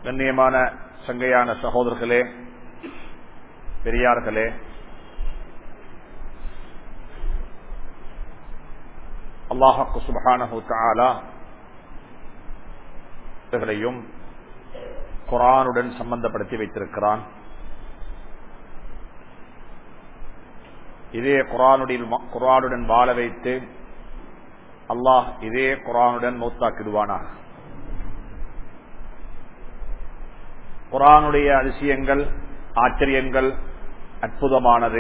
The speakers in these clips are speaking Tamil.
கண்ணியமான சங்கையான சகோதரர்களே பெரியார்களே அல்லாஹாக்கு சுபகானஹு தாலா இவர்களையும் குரானுடன் சம்பந்தப்படுத்தி வைத்திருக்கிறான் இதே குரானுடன் குரானுடன் வாழ வைத்து அல்லாஹ் இதே குரானுடன் மூத்தாக்கிடுவானாக குரானுடைய அதிசயங்கள் ஆச்சரியங்கள் அற்புதமானது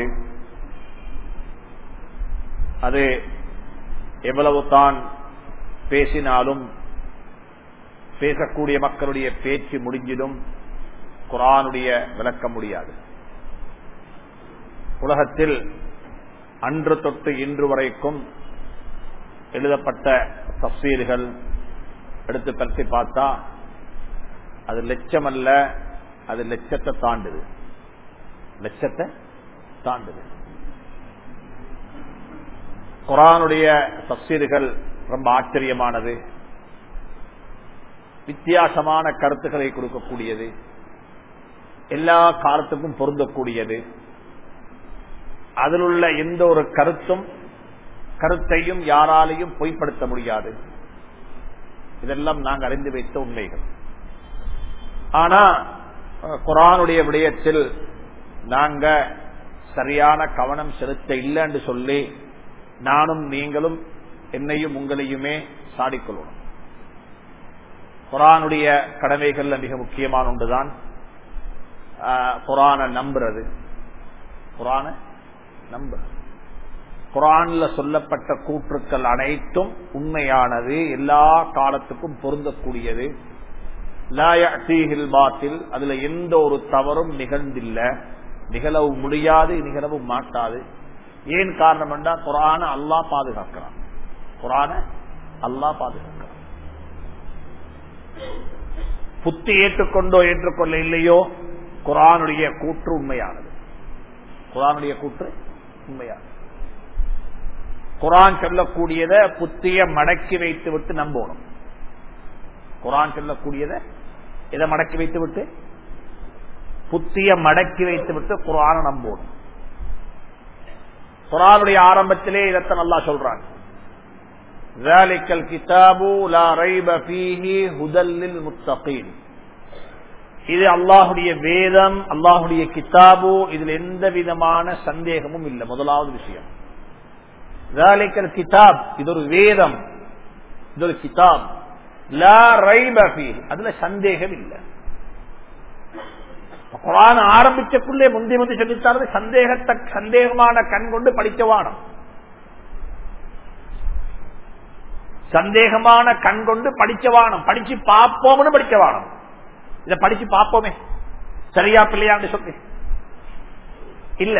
அது எவ்வளவு தான் பேசினாலும் பேசக்கூடிய மக்களுடைய பேச்சு முடிஞ்சிடும் குரானுடைய விளக்க முடியாது உலகத்தில் அன்று தொட்டு இன்று வரைக்கும் எழுதப்பட்ட தப்சீர்கள் எடுத்து பற்றி பார்த்தா அது லட்சம் அல்ல அது லட்சத்தை தாண்டுது லட்சத்தை தாண்டுது குரானுடைய தப்சீர்கள் ரொம்ப ஆச்சரியமானது வித்தியாசமான கருத்துக்களை கொடுக்கக்கூடியது எல்லா காலத்துக்கும் பொருந்தக்கூடியது அதில் உள்ள எந்த ஒரு கருத்தும் கருத்தையும் யாராலையும் பொய்ப்படுத்த முடியாது இதெல்லாம் நாங்கள் அறிந்து வைத்த உண்மைகள் ஆனா குரானுடைய விடயத்தில் நாங்க சரியான கவனம் செலுத்த இல்லை என்று சொல்லி நானும் நீங்களும் என்னையும் உங்களையுமே சாடிக்கொள்ளணும் குரானுடைய கடமைகள்ல மிக முக்கியமான ஒன்றுதான் குரான நம்புறது குரான நம்புறது குரான்ல சொல்லப்பட்ட கூற்றுக்கள் அனைத்தும் உண்மையானது எல்லா காலத்துக்கும் பொருந்தக்கூடியது பாத்தில் அதுல எந்த ஒரு தவறும் நிகழ்ந்தில்ல நிகழவும் முடியாது நிகழவும் மாட்டாது ஏன் காரணம் என்றா குரான அல்லா பாதுகாக்கிறான் குரான அல்லா பாதுகாக்கிறான் புத்தி ஏற்றுக்கொண்டோ ஏற்றுக்கொள்ள இல்லையோ குரானுடைய கூற்று உண்மையானது குரானுடைய கூற்று உண்மையானது குரான் சொல்லக்கூடியத புத்திய மடக்கி வைத்து விட்டு நம்பணும் குரான் சொல்லக்கூடியத இதை மடக்கி வைத்து விட்டு புத்திய மடக்கி வைத்து விட்டு குரான நம்பணும் குரானுடைய ஆரம்பத்திலே இதத்தை நல்லா சொல்றாங்க இது அல்லாஹுடைய வேதம் அல்லாஹுடைய கிதாபு இதுல எந்த விதமான சந்தேகமும் இல்லை முதலாவது விஷயம் கிதாப் இது ஒரு வேதம் இது ஒரு கிதாப் அதுல சந்தேகம் இல்லை குரான் ஆரம்பிச்சக்குள்ளே முந்தி முந்தி சொல்லித்தாரது சந்தேகத்தை சந்தேகமான கண் கொண்டு படிச்சவானம் சந்தேகமான கண் கொண்டு படிச்சவானம் படிச்சு பார்ப்போம்னு படிச்சவானம் இத படிச்சு பார்ப்போமே சரியா பிள்ளையான்னு சொல்லி இல்ல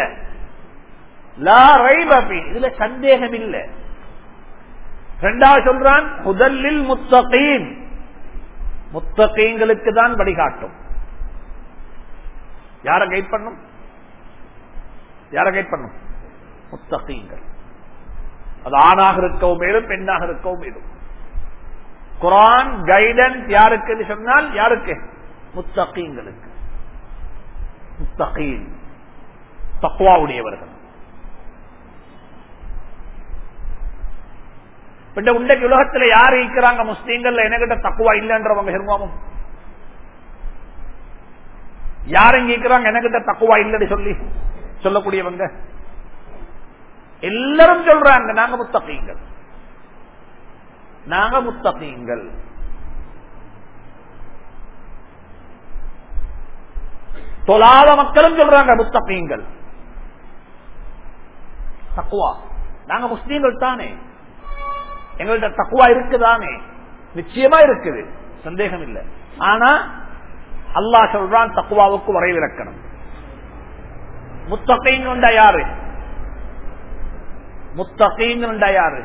இதுல சந்தேகம் இல்லை ரெண்டாவது சொல்றான் முதலில் முத்தகீன் முத்தகீங்களுக்கு தான் வழிகாட்டும் யார கைட் பண்ணும் யார கைட் பண்ணும் முத்தகீங்கள் அது ஆணாக இருக்கவும் மேலும் பெண்ணாக இருக்கவும் மேலும் குரான் கைடன்ஸ் யாருக்கு சொன்னால் யாருக்கு முத்தகீங்களுக்கு முத்தகீன் தக்குவாவுடையவர்கள் இன்றைக்கு உலகத்துல யாரு இருக்கிறாங்க முஸ்லீம்கள் என்கிட்ட தக்குவா இல்லைன்றவங்க ஹெர்மாமும் யார் இங்க இருக்கிறாங்க என்கிட்ட தக்குவா இல்லைன்னு சொல்லி சொல்லக்கூடியவங்க எல்லாரும் சொல்றாங்க நாங்க முத்தகீங்கள் நாங்க முத்தகீங்கள் தொழாத மக்களும் சொல்றாங்க முத்தகீங்கள் தக்குவா நாங்க முஸ்லீம்கள் தானே எங்கள்கிட்ட தக்குவா இருக்குதானே நிச்சயமா இருக்குது சந்தேகம் இல்லை ஆனா அல்லா சொல்றான் தக்குவாவுக்கு வரைவிலக்கணும் முத்தகைங்க யாரு முத்தகைங்க யாரு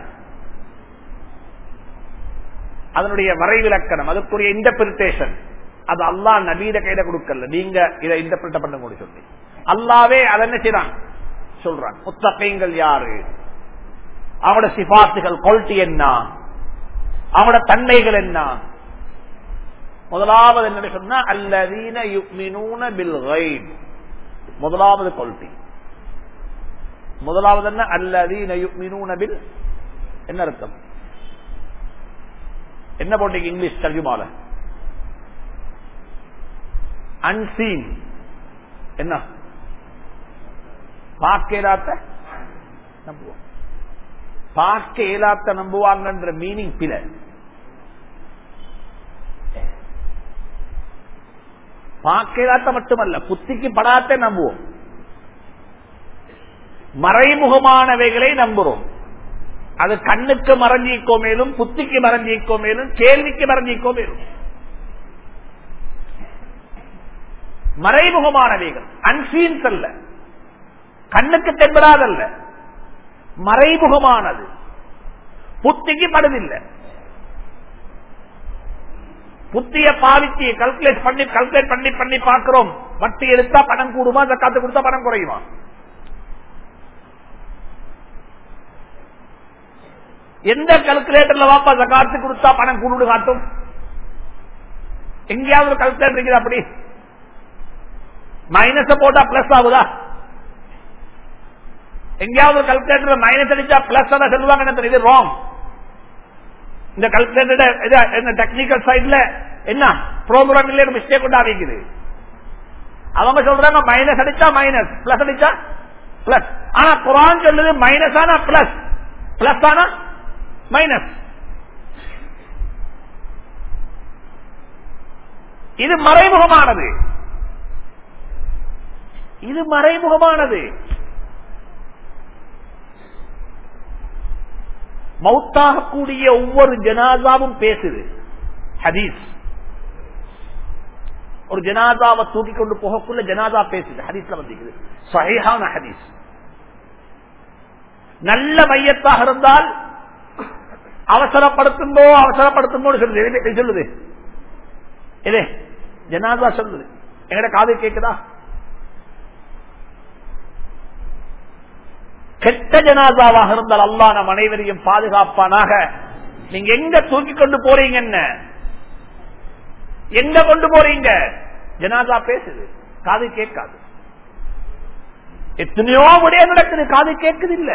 அதனுடைய வரைவிலக்கணம் அதுக்குரிய இன்டர்பிரிட்டேஷன் அது அல்லா நபீத கையில கொடுக்கல நீங்க இதை இன்டர்பிரிட்ட பண்ண கூட சொல்லி அல்லாவே அதை என்ன செய்யறான் சொல்றான் முத்தகைங்கள் யாரு அவனோட சிபாத்துகள் குவாலிட்டி என்ன அவனோட தன்மைகள் என்ன முதலாவது என்ன சொன்னா அல்லதீன யுக்மினூன பில் கைப் முதலாவது கொள்கை முதலாவது என்ன அல்லதீன யுக்மினூன பில் என்ன அர்த்தம் என்ன போட்டீங்க இங்கிலீஷ் தர்ஜுமால அன்சீன் என்ன பார்க்க இயலாத்த நம்புவோம் பார்க்க இயலாத்த நம்புவாங்கன்ற மீனிங் பில பார்க்க இயலாத்த மட்டுமல்ல புத்திக்கு படாத்த நம்புவோம் மறைமுகமானவைகளை நம்புறோம் அது கண்ணுக்கு மறைஞ்சிக்கோ மேலும் புத்திக்கு மறைஞ்சிக்கோ மேலும் கேள்விக்கு மறைஞ்சிக்கோ மேலும் மறைமுகமானவைகள் அன்சீன்ஸ் அல்ல கண்ணுக்கு தென்படாதல்ல மறைமுகமானது புத்திக்கு படுதில்லை புத்திய பாவிச்சு கல்குலேட் பண்ணி கல்குலேட் பண்ணி பண்ணி பார்க்கிறோம் வட்டி எடுத்தா பணம் கூடுமா காத்து கொடுத்தா பணம் குறையுமா எந்த கல்குலேட்டர்ல வாப்பா ஜக்காத்து கொடுத்தா பணம் கூடு காட்டும் எங்கேயாவது கல்குலேட்டர் இருக்குது அப்படி மைனஸ் போட்டா பிளஸ் ஆகுதா எங்கேயாவது கல்குலேட்டர் மைனஸ் அடிச்சா பிளஸ் தான் சொல்லுவாங்க இது ராங் இந்த கல்குலேட்டர் டெக்னிக்கல் சைட்ல என்ன ப்ரோக்ராம் மிஸ்டேக் உண்டாகிக்குது அவங்க சொல்றாங்க மைனஸ் அடிச்சா மைனஸ் பிளஸ் அடிச்சா பிளஸ் ஆனா குரான் சொல்லுது மைனஸ் ஆனா பிளஸ் பிளஸ் ஆனா மைனஸ் இது மறைமுகமானது இது மறைமுகமானது மௌத்தாகக்கூடிய ஒவ்வொரு ஜனாதாவும் பேசுது ஹதீஸ் ஒரு ஜனாதாவை தூக்கி கொண்டு போகக்குள்ள ஜனாதா பேசுது ஹதீஸ்ல வந்திருக்குது சஹீஹான ஹதீஸ் நல்ல மையத்தாக இருந்தால் அவசரப்படுத்தும்போ அவசரப்படுத்தும்போ சொல்லுது சொல்லுது இதே ஜனாதா சொல்லுது எங்கட காது கேக்குதா கெட்ட ஜனாதாவாக இருந்தால் அல்லா நம் அனைவரையும் பாதுகாப்பானாக நீங்க எங்க தூக்கி கொண்டு போறீங்க என்ன எங்க கொண்டு போறீங்க ஜனாதா பேசுது காது கேட்காது எத்தனையோ விடைய நடக்குது காது கேட்குது இல்ல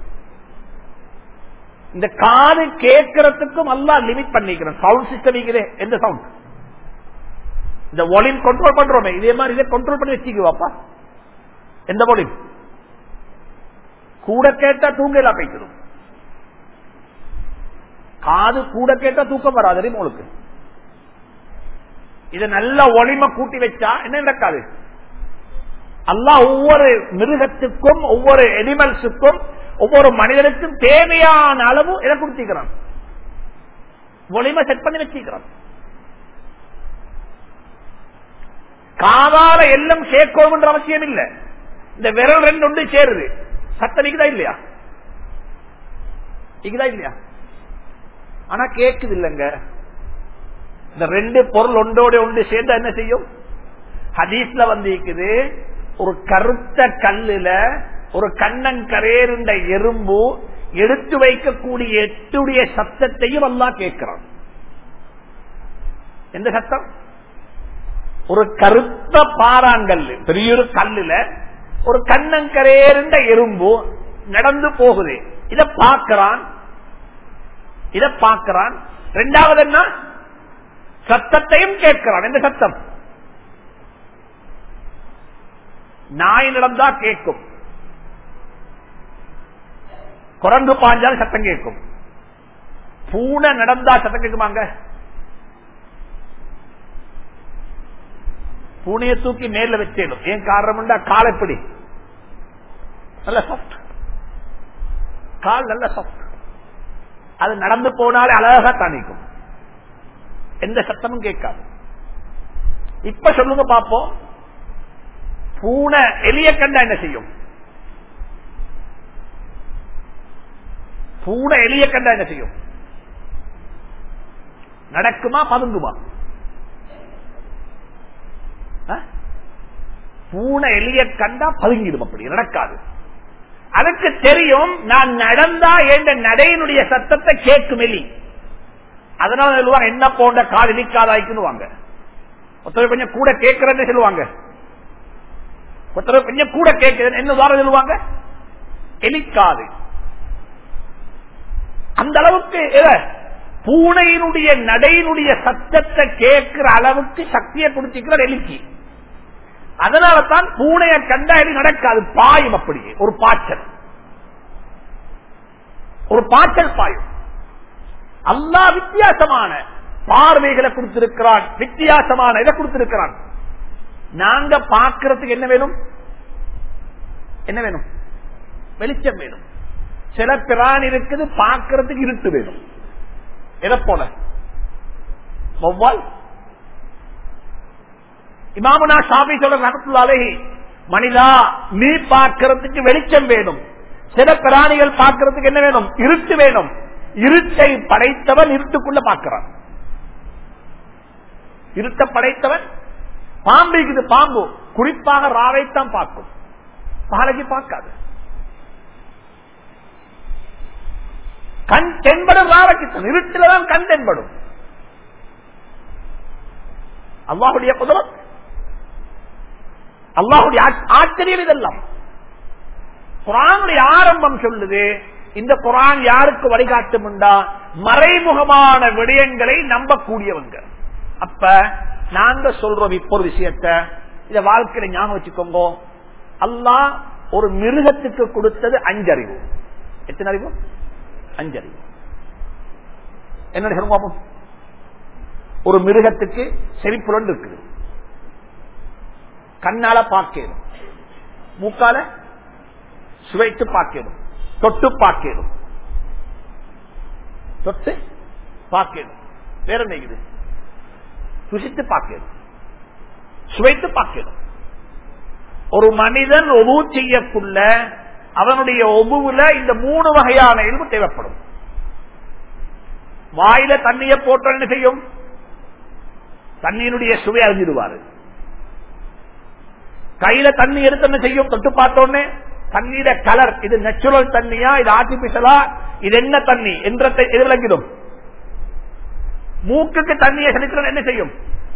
இந்த காது கேட்கறதுக்கும் அல்லா லிமிட் பண்ணிக்கிறேன் சவுண்ட் சிஸ்டம் எந்த சவுண்ட் இந்த ஒலிம் கண்ட்ரோல் பண்றோமே இதே மாதிரி இதை கண்ட்ரோல் பண்ணி வச்சுக்குவாப்பா எந்த ஒலிம் கூட கேட்டா தூங்கலாம் போய்க்கணும் காது கூட கேட்டா தூக்கம் வராது உங்களுக்கு இதை நல்ல ஒளிமை கூட்டி வச்சா என்ன நடக்காது அல்லா ஒவ்வொரு மிருகத்துக்கும் ஒவ்வொரு எனிமல்ஸுக்கும் ஒவ்வொரு மனிதனுக்கும் தேவையான அளவு இதை கொடுத்திருக்கிறான் ஒளிமை செட் பண்ணி வச்சிருக்கிறான் காதால எல்லாம் கேட்கணும்ன்ற அவசியம் இல்லை இந்த விரல் ரெண்டு ஒன்று சேருது சத்தம் இருக்குதா இல்லையா இருக்குதா இல்லையா ஆனா கேக்குது இல்லைங்க இந்த ரெண்டு பொருள் ஒன்றோட ஒன்று சேர்ந்தா என்ன செய்யும் ஹதீஸ்ல வந்து இருக்குது ஒரு கருத்த கல்லுல ஒரு கண்ணங்கரேருண்ட எறும்பு எடுத்து வைக்கக்கூடிய எட்டுடைய சத்தத்தையும் எல்லாம் கேட்கிறான் எந்த சத்தம் ஒரு கருத்த பாறாங்கல் பெரிய ஒரு கல்லுல ஒரு கண்ணங்கரேருண்ட எறும்பு நடந்து போகுது இத பார்க்கிறான் இத பார்க்கிறான் ரெண்டாவது என்ன சத்தத்தையும் கேட்கிறான் எந்த சத்தம் நாய் நடந்தா கேட்கும் குரங்கு பாஞ்சால் சத்தம் கேட்கும் பூனை நடந்தா சத்தம் கேட்குமாங்க பூனையை தூக்கி மேல வச்சேனும் ஏன் காரணம் கால் எப்படி நல்ல சாஃப்ட் கால் நல்ல சாஃப்ட் அது நடந்து போனாலே அழகா தணிக்கும் எந்த சத்தமும் கேட்காது இப்ப சொல்லுங்க பாப்போம் பூனை எலிய கண்டா என்ன செய்யும் பூனை எலிய கண்டா என்ன செய்யும் நடக்குமா பதுங்குமா பூனை எலிய கண்டா பதுங்கிடும் அப்படி நடக்காது அதுக்கு தெரியும் நான் நடந்தா என்ற நடையினுடைய சத்தத்தை கேட்கும் எலி அதனால சொல்லுவாங்க என்ன போன்ற காது இழிக்காதாய்க்குன்னு ஒருத்தர் கொஞ்சம் கூட கேட்கிறேன்னு சொல்லுவாங்க ஒருத்தர் கொஞ்சம் கூட கேட்கிறேன் என்ன உதாரணம் சொல்லுவாங்க எலிக்காது அந்த அளவுக்கு எத? பூனையினுடைய நடையினுடைய சத்தத்தை கேட்கிற அளவுக்கு சக்தியை கொடுத்திருக்கிறார் எலிக்கு அதனால தான் பூனையை கண்டா எலி நடக்காது பாயும் அப்படியே ஒரு பாய்ச்சல் ஒரு பாய்ச்சல் பாயும் அல்லா வித்தியாசமான பார்வைகளை கொடுத்திருக்கிறான் வித்தியாசமான இதை கொடுத்திருக்கிறான் நாங்க பார்க்கறதுக்கு என்ன வேணும் என்ன வேணும் வெளிச்சம் வேணும் சில பிராணி இருக்குது பார்க்கறதுக்கு இருட்டு வேணும் எதை போல வௌவால் இமாமுனா ஷாபி சொல்ற ரகத்துள்ளாலே மனிதா நீ பார்க்கறதுக்கு வெளிச்சம் வேணும் சில பிராணிகள் பார்க்கறதுக்கு என்ன வேணும் இருட்டு வேணும் இருட்டை படைத்தவன் இருட்டுக்குள்ள பார்க்கிறான் இருட்ட படைத்தவன் பாம்பு இருக்குது பாம்பு குறிப்பாக ராவைத்தான் பார்க்கும் பகலைக்கு பார்க்காது கண் தென்படும் ராவைக்குத்தான் இருட்டில தான் கண் தென்படும் அல்லாஹுடைய குதிரம் அல்லாஹுடைய ஆச்- ஆச்சரியம் இதெல்லாம் குரானுடைய ஆரம்பம் சொல்லுது இந்த குரான் யாருக்கு வழிகாட்டும்டா மறைமுகமான விடயங்களை நம்பக்கூடியவங்க அப்ப நாங்க சொல்றோம் இப்போ ஒரு விஷயத்த இத வாழ்க்கையில ஞாபகம் வச்சுக்கோங்க அல்லாஹ் ஒரு மிருகத்துக்கு கொடுத்தது அஞ்சறிவு எத்தனை அறிவு அஞ்சறிவு என்ன சொல்லுவோம் ஒரு மிருகத்துக்கு செவிப்புலன் இருக்குது கண்ணால பார்க்கணும் மூக்கால சுவைத்து பார்க்கணும் தொட்டு பார்க்கணும் தொட்டு பார்க்கணும் வேற என்ன இருக்குது சுசித்து பார்க்கணும் சுவைத்து பார்க்கணும் ஒரு மனிதன் ஒபு செய்யக்குள்ள அவனுடைய ஒபுவுல இந்த மூணு வகையான இயல்பு தேவைப்படும் வாயில தண்ணிய போட்ட என்ன செய்யும் தண்ணியினுடைய சுவை அறிஞ்சிடுவாரு கையில தண்ணி எடுத்து என்ன செய்யும் தொட்டு பார்த்தோன்னே தண்ணீர கலர் இது நேச்சுரல் தண்ணியா இது ஆர்டிபிஷியலா இது என்ன தண்ணி என்ற இது விளங்கிடும் மூக்குக்கு தண்ணியை செலுத்தினால் என்ன செய்யும்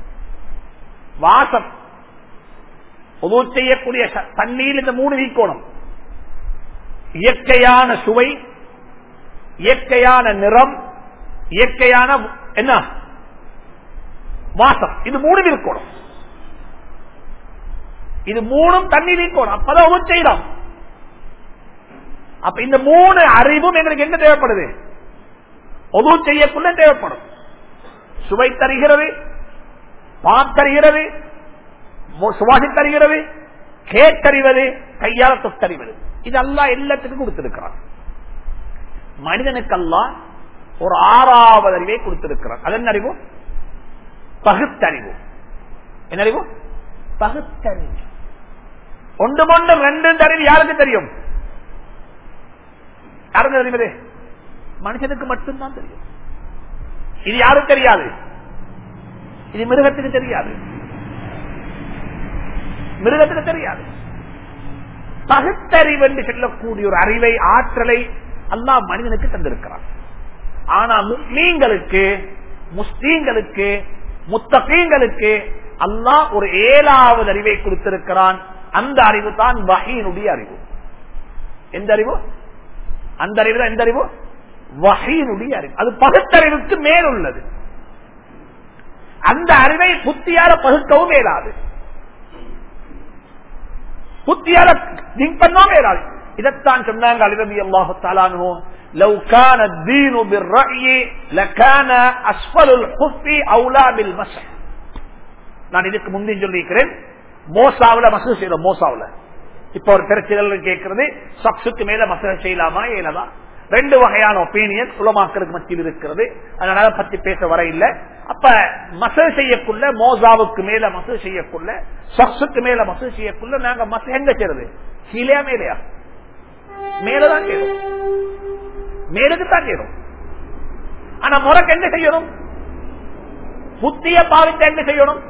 வாசம் உதவு செய்யக்கூடிய ச- தண்ணீர் இந்த மூணு வீக்கோணம் இயற்கையான சுவை இயற்கையான நிறம் இயற்கையான என்ன வாசம் இது மூணு இருக்கணும் இது மூணும் தண்ணி நீக்கணும் அப்பதான் உதவி செய்யலாம் அப்ப இந்த மூணு அறிவும் எங்களுக்கு என்ன தேவைப்படுது உதவு செய்யக்குள்ள தேவைப்படும் சுவை தருகிறது பார்த்தறிகிறது மு- சுவாசி தருகிறது கேட்டறிவது கையால தொட்டறிவது இதெல்லாம் எல்லாத்துக்கும் கொடுத்திருக்கிறான் மனிதனுக்கெல்லாம் ஒரு ஆறாவது அறிவை கொடுத்திருக்கிறான் அதன் அறிவு பகுத்தறிவு என்ன அறிவு பகுத்தறிவு ஒன்று கொண்டு ரெண்டு அறிவு யாருக்கு தெரியும் யாருக்கு தெரியுது மனுஷனுக்கு மட்டும்தான் தெரியும் இது யாரும் தெரியாது இது மிருகத்துக்கு தெரியாது மிருகத்துக்கு தெரியாது பகுத்தறிவு என்று சொல்லக்கூடிய ஒரு அறிவை ஆற்றலை அல்லாஹ் மனிதனுக்கு தந்திருக்கிறான் ஆனா முஸ்லீம்களுக்கு முஸ்லீம்களுக்கு முத்தகீங்களுக்கு அல்லாஹ் ஒரு ஏழாவது அறிவை கொடுத்திருக்கிறான் அந்த அறிவு தான் வகையினுடைய அறிவு எந்த அறிவு அந்த அறிவு தான் எந்த அறிவு வகையினுடைய அறிவு அது பகுத்தறிவுக்கு மேல் உள்ளது அந்த அறிவை புத்தியால பகுக்கவும் மேலாது புத்தியால திங்க் பண்ணவும் மேலாது இதைத்தான் சொன்னாங்க அலிரபி அல்லாஹு தாலானோ لو كان الدين بالرأي لكان أسفل الخف أولى بالمسح நான் இதுக்கு முந்தைய சொல்லியிருக்கிறேன் மோசாவில மசூ செய்யறோம் மோசாவில இப்ப ஒரு பிரச்சனை கேட்கிறது சக்ஸுக்கு மேல மசூ செய்யலாமா ஏனதா ரெண்டு வகையான ஒப்பீனியன் உலமாக்களுக்கு மத்தியில் இருக்கிறது அதனால பத்தி பேச வர இல்ல அப்ப மசூ செய்யக்குள்ள மோசாவுக்கு மேல மசூ செய்யக்குள்ள சக்ஸுக்கு மேல மசூ செய்யக்குள்ள நாங்க மசூ எங்க செய்யறது கீழே மேலையா மேலதான் செய்யணும் மேலுக்கு தான் செய்யணும் ஆனா முறைக்கு என்ன செய்யணும் புத்திய பாவித்த என்ன செய்யணும்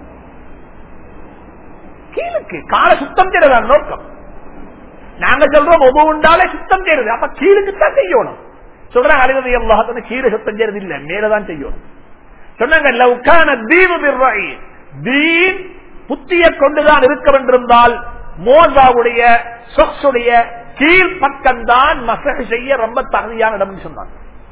கீழுக்கு காலை சுத்தம் செய்யறதான் நோக்கம் நாங்க சொல்றோம் ஒவ்வொரு உண்டாலே சுத்தம் செய்யறது அப்ப கீழுக்கு தான் செய்யணும் சொல்றாங்க அழிவது எல்லாத்தன கீழே சுத்தம் செய்யறது இல்ல மேலதான் செய்யணும் சொன்னாங்க லவ்கான தீனு பிர்ராயி தீன் புத்தியை கொண்டுதான் இருக்க வேண்டியிருந்தால் மோசாவுடைய சொக்ஸுடைய கீழ் பக்கம்தான் மசகு செய்ய ரொம்ப தகுதியான இடம் சொன்னாங்க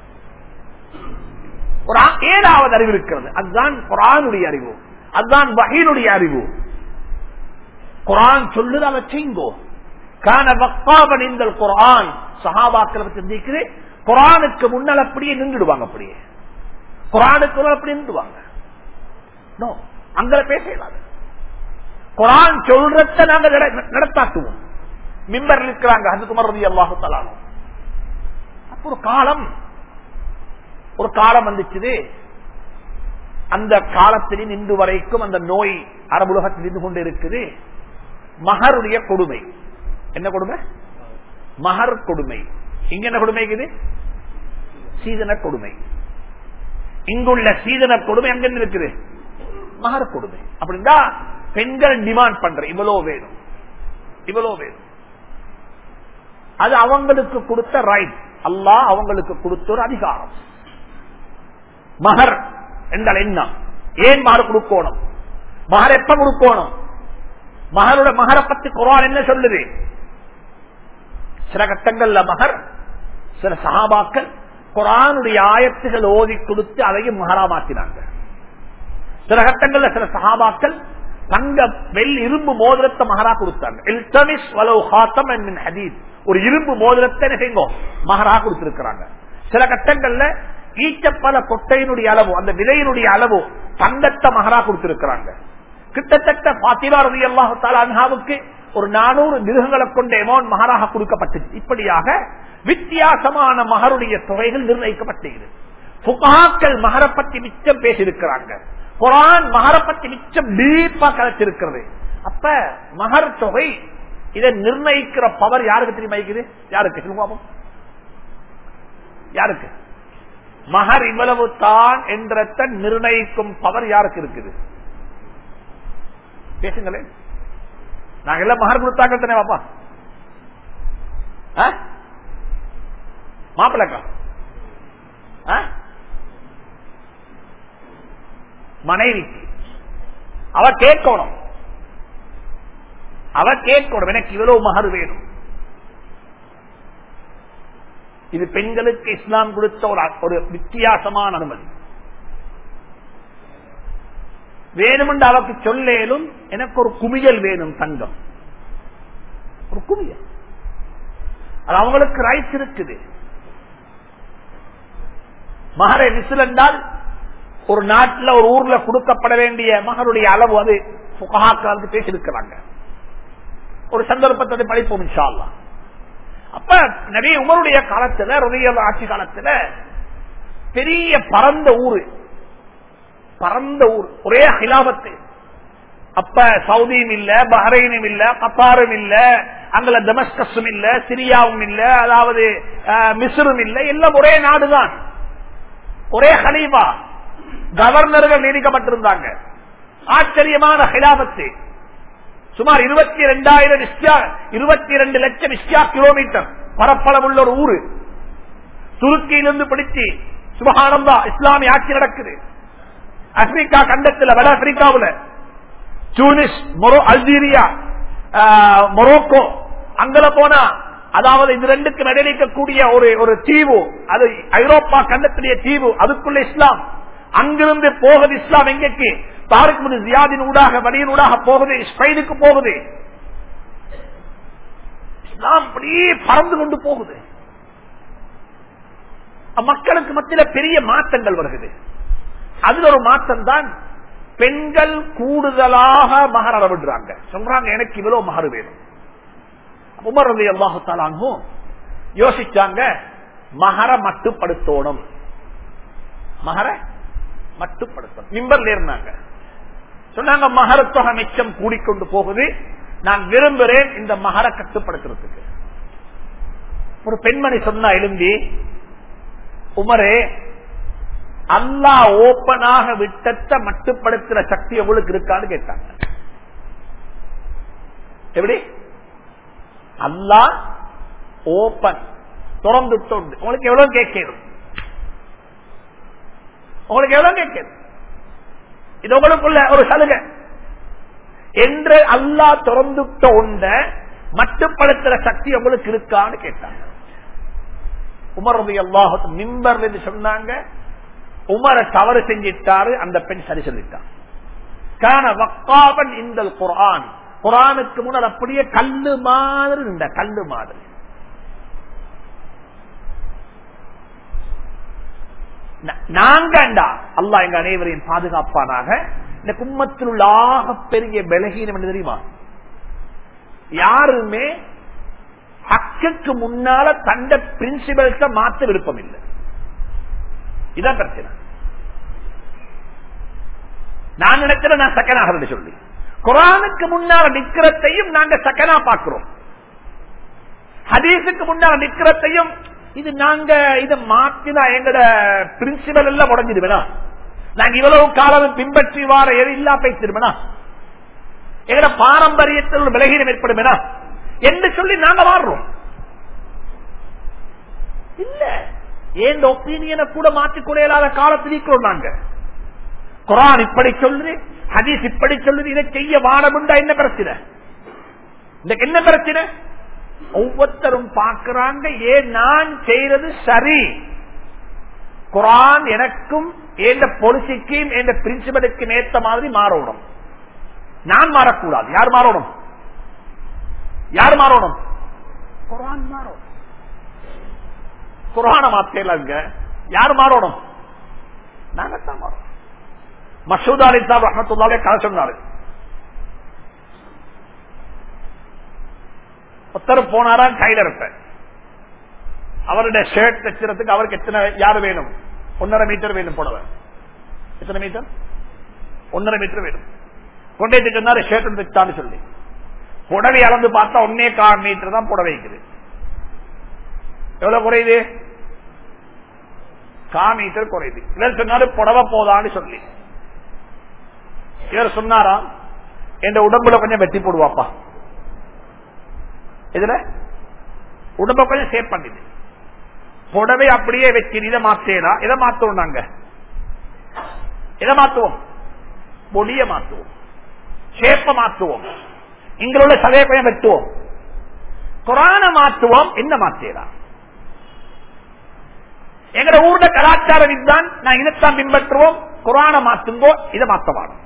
ஒரு ஆ- ஏழாவது அறிவு இருக்கிறது அதுதான் குரானுடைய அறிவு அதுதான் வகையினுடைய அறிவு குரான் சொல்லுது அதை செய்யுங்கோ கான வக்காபன் இந்த குரான் சஹாபாக்களை பற்றி சிந்திக்குது குரானுக்கு முன்னால் அப்படியே நின்றுடுவாங்க அப்படியே குரானுக்கு முன்னால் அப்படியே நின்றுவாங்க நோ அங்க பேச இயலாது குரான் சொல்றத நாங்க நட- நடத்தாட்டுவோம் மிம்பர் இருக்கிறாங்க அது குமரதி அல்லாஹு தலானும் அப்ப ஒரு காலம் ஒரு காலம் வந்துச்சுது அந்த காலத்திலே நின்று வரைக்கும் அந்த நோய் அரபுலகத்தில் நின்று கொண்டு இருக்குது மகருடைய கொடுமை என்ன கொடுமை மகர் கொடுமை இங்க என்ன கொடுமை இருக்குது சீதன கொடுமை இங்குள்ள சீதன கொடுமை அங்க என்ன இருக்குது மகர் கொடுமை அப்படின்னா பெண்கள் டிமாண்ட் பண்ற இவ்வளவு வேணும் இவ்வளவு வேணும் அது அவங்களுக்கு கொடுத்த ரைட் அல்லாஹ் அவங்களுக்கு கொடுத்த ஒரு அதிகாரம் மகர் என்றால் என்ன ஏன் மகர் கொடுக்கணும் மகர் எப்ப கொடுக்கணும் மகரோட மகரை பத்தி குரான் என்ன சொல்லுது சில கட்டங்கள்ல மகர் சில சகாபாக்கள் குரானுடைய ஆயத்துகள் ஓதி கொடுத்து அதையும் மகரா மாத்தினாங்க சில கட்டங்கள்ல சில சகாபாக்கள் தங்க வெள் இரும்பு மோதிரத்தை மகரா கொடுத்தாங்க இல்தமிஸ் வலவு ஹாத்தம் என்மின் ஹதீத் ஒரு இரும்பு மோதிரத்தை என்ன செய்யுங்க மகரா கொடுத்திருக்கிறாங்க சில கட்டங்கள்ல ஈச்சப்பல கொட்டையினுடைய அளவு அந்த விலையினுடைய அளவு தங்கத்தை மகரா கொடுத்திருக்கிறாங்க கிட்டத்தட்ட பாத்திமா ரவி அல்லாஹு அன்ஹாவுக்கு ஒரு நானூறு மிருகங்களை கொண்ட எமௌண்ட் மகராக கொடுக்கப்பட்டது இப்படியாக வித்தியாசமான மகருடைய தொகைகள் நிர்ணயிக்கப்பட்டது புகாக்கள் மகர பத்தி மிச்சம் பேசியிருக்கிறாங்க குரான் மகர பத்தி மிச்சம் டீப்பா கலைச்சிருக்கிறது அப்ப மகர் தொகை இதை நிர்ணயிக்கிற பவர் யாருக்கு தெரியுமா இருக்குது யாருக்கு சொல்லுங்க பாப்போம். யாருக்கு மகர் இவ்வளவு தான் என்றத நிர்ணயிக்கும் பவர் யாருக்கு இருக்குது பேசுங்களேன் நாங்க எல்லாம் மகர் கொடுத்தாங்க தானே பாப்பா ஆ? மாப்பிளக்கா ஆ? மனைவிக்கு அவ கேட்கணும் அவ கேட்கணும் எனக்கு இவ்வளவு மகர் வேணும் இது பெண்களுக்கு இஸ்லாம் கொடுத்த ஒரு ஒரு வித்தியாசமான அனுமதி வேணுமென்று அவருக்கு சொல்லேலும் எனக்கு ஒரு குமியல் வேணும் தங்கம் ஒரு குமியல் அது அவங்களுக்கு ரைட்ஸ் இருக்குது மகரை விசில் என்றால் ஒரு நாட்டில் ஒரு ஊர்ல கொடுக்கப்பட வேண்டிய மகருடைய அளவு அது புகாக்கள் பேசியிருக்கிறாங்க ஒரு சந்தர்ப்பத்தை படிப்போம் இன்ஷா அல்லாஹ். அப்ப நபி உமருடைய காலத்துல ருதிய ஆட்சி காலத்துல பெரிய பரந்த ஊரு பரந்த ஊர் ஒரே ஹிலாபத்து அப்ப சவுதியும் இல்ல பஹ்ரைனும் இல்ல கத்தாரும் இல்ல அங்கல தமஸ்கஸும் இல்ல சிரியாவும் இல்ல அதாவது அஹ், மிஸ்ரும் இல்ல எல்லாம் ஒரே நாடுதான் ஒரே ஹலீபா கவர்னர்கள் நியமிக்கப்பட்டிருந்தாங்க ஆச்சரியமான ஹிலாபத்து சுமார் இருபத்தி இரண்டாயிரம் இருபத்தி இரண்டு லட்சம் இஸ்யா கிலோமீட்டர் பரப்பளவுள்ள ஒரு ஊரு துருக்கியிலிருந்து பிடிச்சு சுபகானந்தா இஸ்லாமிய ஆட்சி நடக்குது ஆப்பிரிக்கா கண்டத்தில் வட ஆப்பிரிக்காவுல டூனிஸ் மொரோ அல்ஜீரியா ஆஹ், மொரோக்கோ அங்கல போனா அதாவது இது ரெண்டுக்கும் இடையிலிக்கக்கூடிய ஒரு ஒரு தீவு அது ஐரோப்பா கண்டத்திலேயே தீவு அதுக்குள்ள இஸ்லாம் அங்கிருந்து போகுது இஸ்லாம் எங்கேக்கு தாரிக் முன் ஜியாதின் ஊடாக வழியின் ஊடாக போகுது ஸ்பெயினுக்கு போகுது இஸ்லாம் அப்படியே பறந்து கொண்டு போகுது மக்களுக்கு மத்தியில பெரிய மாற்றங்கள் வருகிறது அதுல ஒரு மாற்றம் தான் பெண்கள் கூடுதலாக மகர் அளவிடுறாங்க சொல்றாங்க எனக்கு இவ்வளவு மகர் வேணும் உமர் ரவி அல்லாஹாலும் யோசிச்சாங்க மகர மட்டுப்படுத்தணும் மகர மட்டுப்படுத்தணும் மிம்பர்ல இருந்தாங்க சொன்னாங்க மகர தொகை மிச்சம் கூடிக்கொண்டு போகுது நான் விரும்புகிறேன் இந்த மகர கட்டுப்படுத்துறதுக்கு ஒரு பெண்மணி சொன்னா எழுந்தி உமரே அல்லா ஓப்பனாக விட்டத்தை மட்டுப்படுத்துற சக்தி எவ்வளவுக்கு இருக்கான்னு கேட்டாங்க எப்படி அல்லா ஓப்பன் திறந்து தொண்டு உங்களுக்கு எவ்வளவு கேட்கணும் உங்களுக்கு எவ்வளவு கேட்கணும் இது உங்களுக்குள்ள ஒரு சலுகை என்று அல்லா திறந்துட்ட ஒன்ற மட்டுப்படுத்துற சக்தி உங்களுக்கு இருக்கான்னு கேட்டாங்க உமர் ரவி அல்லாஹு மிம்பர்ல இருந்து சொன்னாங்க உமரை தவறு செஞ்சிட்டாரு அந்த பெண் சரி சொல்லிட்டான் கான வக்காபன் இந்த குரான் குரானுக்கு முன்னால் அப்படியே கல்லு மாதிரி இந்த கல்லு மாதிரி நாங்கண்டா அல்லா எங்க அனைவரையும் பாதுகாப்பானாக இந்த கும்மத்தில் உள்ள ஆக பெரிய பலகீனம் என்று தெரியுமா யாருமே ஹக்குக்கு முன்னால தண்ட பிரின்சிபல்ஸ மாற்ற விருப்பம் இல்லை இதான் பிரச்சனை நான் நினைக்கிறேன் நான் சக்கனாக சொல்லி குரானுக்கு முன்னால நிக்கிறதையும் நாங்க சக்கனா பாக்குறோம் ஹதீஸுக்கு முன்னால நிக்கிறதையும் இது நாங்க இதை மாத்தினா எங்கட பிரின்சிபல் எல்லாம் உடஞ்சிடுவேனா நாங்க இவ்வளவு காலம் பின்பற்றி வார எது இல்லா பேசிடுவேனா எங்கட பாரம்பரியத்தில் ஒரு விலகீனம் ஏற்படுமேனா என்று சொல்லி நாங்க மாறுறோம் இல்ல ஏன் ஒப்பீனியனை கூட மாற்றிக்கொள்ள இயலாத காலத்தில் இருக்கிறோம் நாங்க குரான் இப்படி சொல்லுது ஹதீஸ் இப்படி சொல்லுது இதை செய்ய வானமுண்டா என்ன பிரச்சனை இந்த என்ன பிரச்சனை ஒவ்வொருத்தரும் பார்க்கிறாங்க ஏன் நான் செய்யறது சரி குரான் எனக்கும் எந்த பொலிசிக்கும் எந்த பிரின்சிபலுக்கும் ஏற்ற மாதிரி மாறணும் நான் மாறக்கூடாது யார் மாறணும் யார் மாறணும் குரான் மாறணும் குரான மாத்தேலங்க யார் மாறணும் நாங்கத்தான் மாறணும் மசூத் அலி சாப் ரஹமத்துல்லாவே கதை சொன்னாரு ஒருத்தர் போனாரா டைலர்ட்ட அவருடைய ஷர்ட் தைக்கிறதுக்கு அவருக்கு எத்தனை யாரு வேணும் ஒன்னரை மீட்டர் வேணும் புடவை எத்தனை மீட்டர் ஒன்னரை மீட்டர் வேணும் கொண்டே சொன்னாரு ஷர்ட் தைச்சான்னு சொல்லி புடவை அளந்து பார்த்தா ஒன்னே கால் மீட்டர் தான் புடவை இருக்குது எவ்வளவு குறையுது கா மீட்டர் குறையுது இவர் சொன்னாரு புடவை போதான்னு சொல்லி இவர் சொன்னாராம் என் உடம்புல கொஞ்சம் வெட்டி போடுவாப்பா இதுல உடம்ப கொஞ்சம் சேவ் பண்ணிது புடவை அப்படியே வச்சு இதை மாத்தேனா இதை மாத்துவோம் நாங்க இதை மாத்துவோம் பொடிய மாத்துவோம் ஷேப்ப மாத்துவோம் இங்களுள்ள சதையை கொஞ்சம் வெட்டுவோம் குரான மாத்துவோம் என்ன மாத்தேரா எங்கட ஊர்ல கலாச்சாரம் இதுதான் நான் இதைத்தான் பின்பற்றுவோம் குரான மாத்துங்கோ இதை மாத்தவாடும்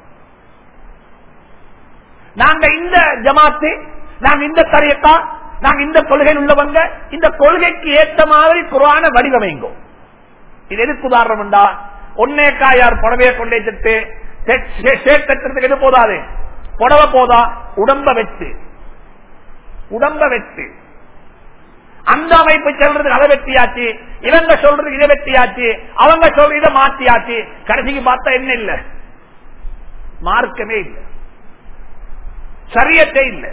நாங்க இந்த ஜமாத்து நாங்க இந்த தரையத்தா நாங்க இந்த கொள்கையில் உள்ளவங்க இந்த கொள்கைக்கு ஏற்ற மாதிரி குரான வடிவமைங்கோ இது எதுக்கு உதாரணம் ஒன்னே காயார் புடவையை கொண்டே தட்டு சேர்த்துறதுக்கு எது போதாது புடவை போதா உடம்ப வச்சு உடம்ப வச்சு அந்த அமைப்பு சொல்றது அதை வெட்டியாச்சு இவங்க சொல்றது இதை வெட்டியாச்சு அவங்க சொல்றது இதை மாத்தியாச்சு கடைசிக்கு பார்த்தா என்ன இல்ல மார்க்கமே இல்லை சரியத்தை இல்லை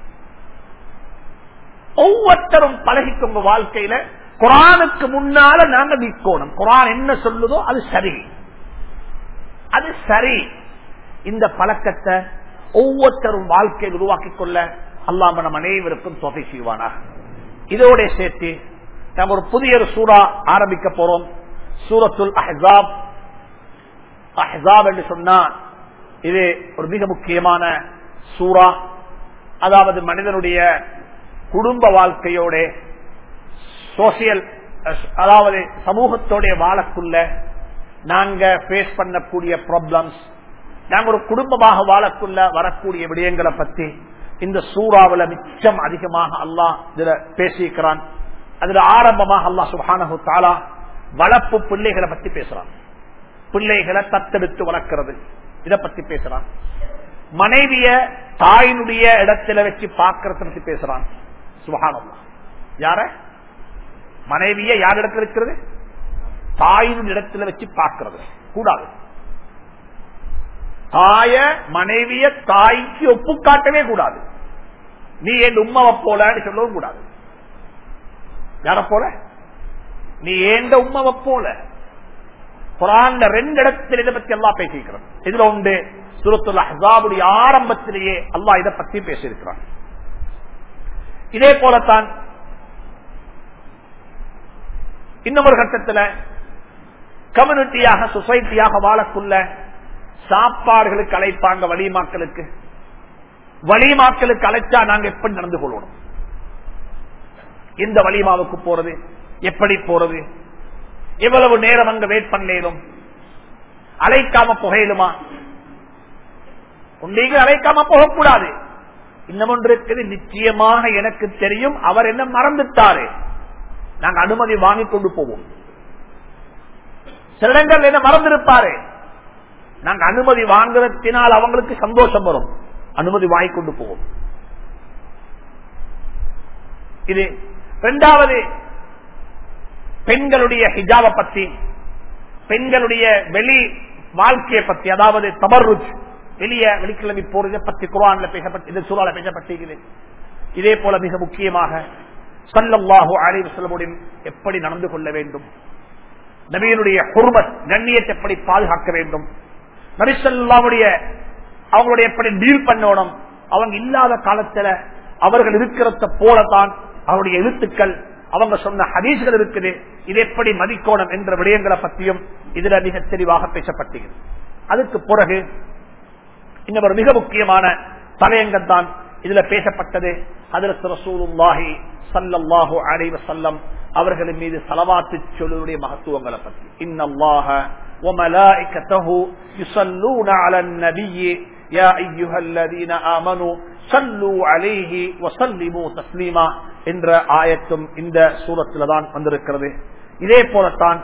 ஒவ்வொருத்தரும் பழகிக்கோங்க வாழ்க்கையில குரானுக்கு முன்னால நாங்க நிற்கணும் குரான் என்ன சொல்லுதோ அது சரி அது சரி இந்த பழக்கத்தை ஒவ்வொருத்தரும் வாழ்க்கையில் உருவாக்கிக் கொள்ள அல்லாம நம் அனைவருக்கும் தொகை செய்வானா இதோட சேர்த்து நாம் ஒரு புதிய ஒரு சூறா ஆரம்பிக்க போறோம் சூரத்துல் அஹாப் அஹாப் என்று சொன்னா இது ஒரு மிக முக்கியமான சூறா அதாவது மனிதனுடைய குடும்ப வாழ்க்கையோட சோசியல் அதாவது சமூகத்தோட வாழக்குள்ள நாங்க பேஸ் பண்ணக்கூடிய ப்ராப்ளம்ஸ் நாங்க ஒரு குடும்பமாக வாழக்குள்ள வரக்கூடிய விடயங்களை பத்தி இந்த சூறாவில் மிச்சம் அதிகமாக அல்லாஹ் இதுல பேசியிருக்கிறான் அதுல ஆரம்பமாக அல்லாஹ் சுபானு தாலா வளர்ப்பு பிள்ளைகளை பத்தி பேசுறான் பிள்ளைகளை தத்தெடுத்து வளர்க்கிறது இத பத்தி பேசுறான் மனைவிய தாயினுடைய இடத்துல வச்சு பார்க்கறத பத்தி பேசுறான் சுபகானல்லா யார மனைவிய யார் இடத்துல இருக்கிறது தாயின் இடத்துல வச்சு பார்க்கிறது கூடாது தாய மனைவிய தாய்க்கு ஒப்பு காட்டவே கூடாது நீ என் உமாவை போலன்னு சொல்லவும் கூடாது யார போல நீ ஏண்ட உமாவை போல குரான்ல ரெண்டு இடத்துல இதை பத்தி எல்லாம் பேசியிருக்கிறான் இதுல உண்டு சுரத்துல ஹசாபுடைய ஆரம்பத்திலேயே அல்லாஹ் இதை பத்தி பேசியிருக்கிறான் இதே போலத்தான் இன்னும் ஒரு கட்டத்தில் கம்யூனிட்டியாக சொசைட்டியாக வாழக்குள்ள சாப்பாடுகளுக்கு அழைப்பாங்க வலிமாக்களுக்கு வலிமாக்களுக்கு அழைச்சா நாங்க எப்படி நடந்து கொள்ளணும் எந்த வலிமாவுக்கு போறது எப்படி போறது எவ்வளவு நேரம் அங்க வெயிட் பண்ணேனும் அழைக்காம புகையிலுமா உண்டீங்க அழைக்காம போகக்கூடாது இன்னும் ஒன்று இருக்குது நிச்சயமாக எனக்கு தெரியும் அவர் என்ன மறந்துட்டாரு நாங்க அனுமதி வாங்கி கொண்டு போவோம் சில இடங்கள் என்ன மறந்திருப்பாரு நாங்க அனுமதி வாங்குறதுனால் அவங்களுக்கு சந்தோஷம் வரும் அனுமதி வாங்கி கொண்டு போவோம் இது இரண்டாவது பெண்களுடைய ஹிஜாப பத்தி பெண்களுடைய வெளி வாழ்க்கையை பத்தி அதாவது தமர்ருஜ் வெளியே வெளிக்கிழமை போறதை பத்தி குரான்ல பேசப்பட்டு இது சூறால பேசப்பட்டிருக்கிறது இதே போல மிக முக்கியமாக சல்லல்லாஹு அலைஹி வஸல்லமுடன் எப்படி நடந்து கொள்ள வேண்டும் நபியினுடைய குர்பத் கண்ணியத்தை எப்படி பாதுகாக்க வேண்டும் நபிசல்லாவுடைய அவங்களுடைய எப்படி டீல் பண்ணணும் அவங்க இல்லாத காலத்துல அவர்கள் இருக்கிறத போலதான் அவருடைய எழுத்துக்கள் அவங்க சொன்ன ஹதீஸ்கள் இருக்குது இது எப்படி மதிக்கோணம் என்ற விடயங்களை பற்றியும் இதுல மிக தெளிவாக பேசப்பட்டது அதுக்கு பிறகு இன்னும் ஒரு மிக முக்கியமான தலையங்கம் தான் இதுல பேசப்பட்டது அதில் ரசூலுல்லாஹி சல்லல்லாஹு அலைஹி வஸல்லம் அவர்களின் மீது சலவாத்து சொல்லுடைய மகத்துவங்களை பற்றி இன்னல்லாஹ وملائكته يصلون على النبي يا أيها الذين آمنوا صلوا عليه وسلموا تسليما என்ற ஆயத்தும் இந்த சூரத்தில் தான் வந்திருக்கிறது இதே போலத்தான்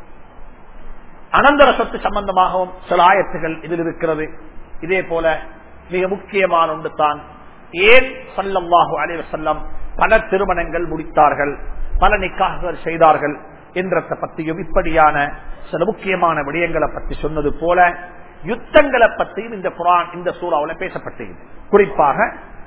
அனந்தர சொத்து சம்பந்தமாகவும் சில ஆயத்துகள் இதில் இருக்கிறது இதே போல மிக முக்கியமான ஒன்று தான் ஏன் சல்லல்லாஹு அலைவ செல்லம் பல திருமணங்கள் முடித்தார்கள் பல நிக்காகங்கள் செய்தார்கள் என்றத பற்றியும் இப்படியான சில முக்கியமான விடயங்களை பற்றி சொன்னது போல யுத்தங்களை பற்றியும் இந்த குரான் இந்த சூறாவில் பேசப்பட்டது குறிப்பாக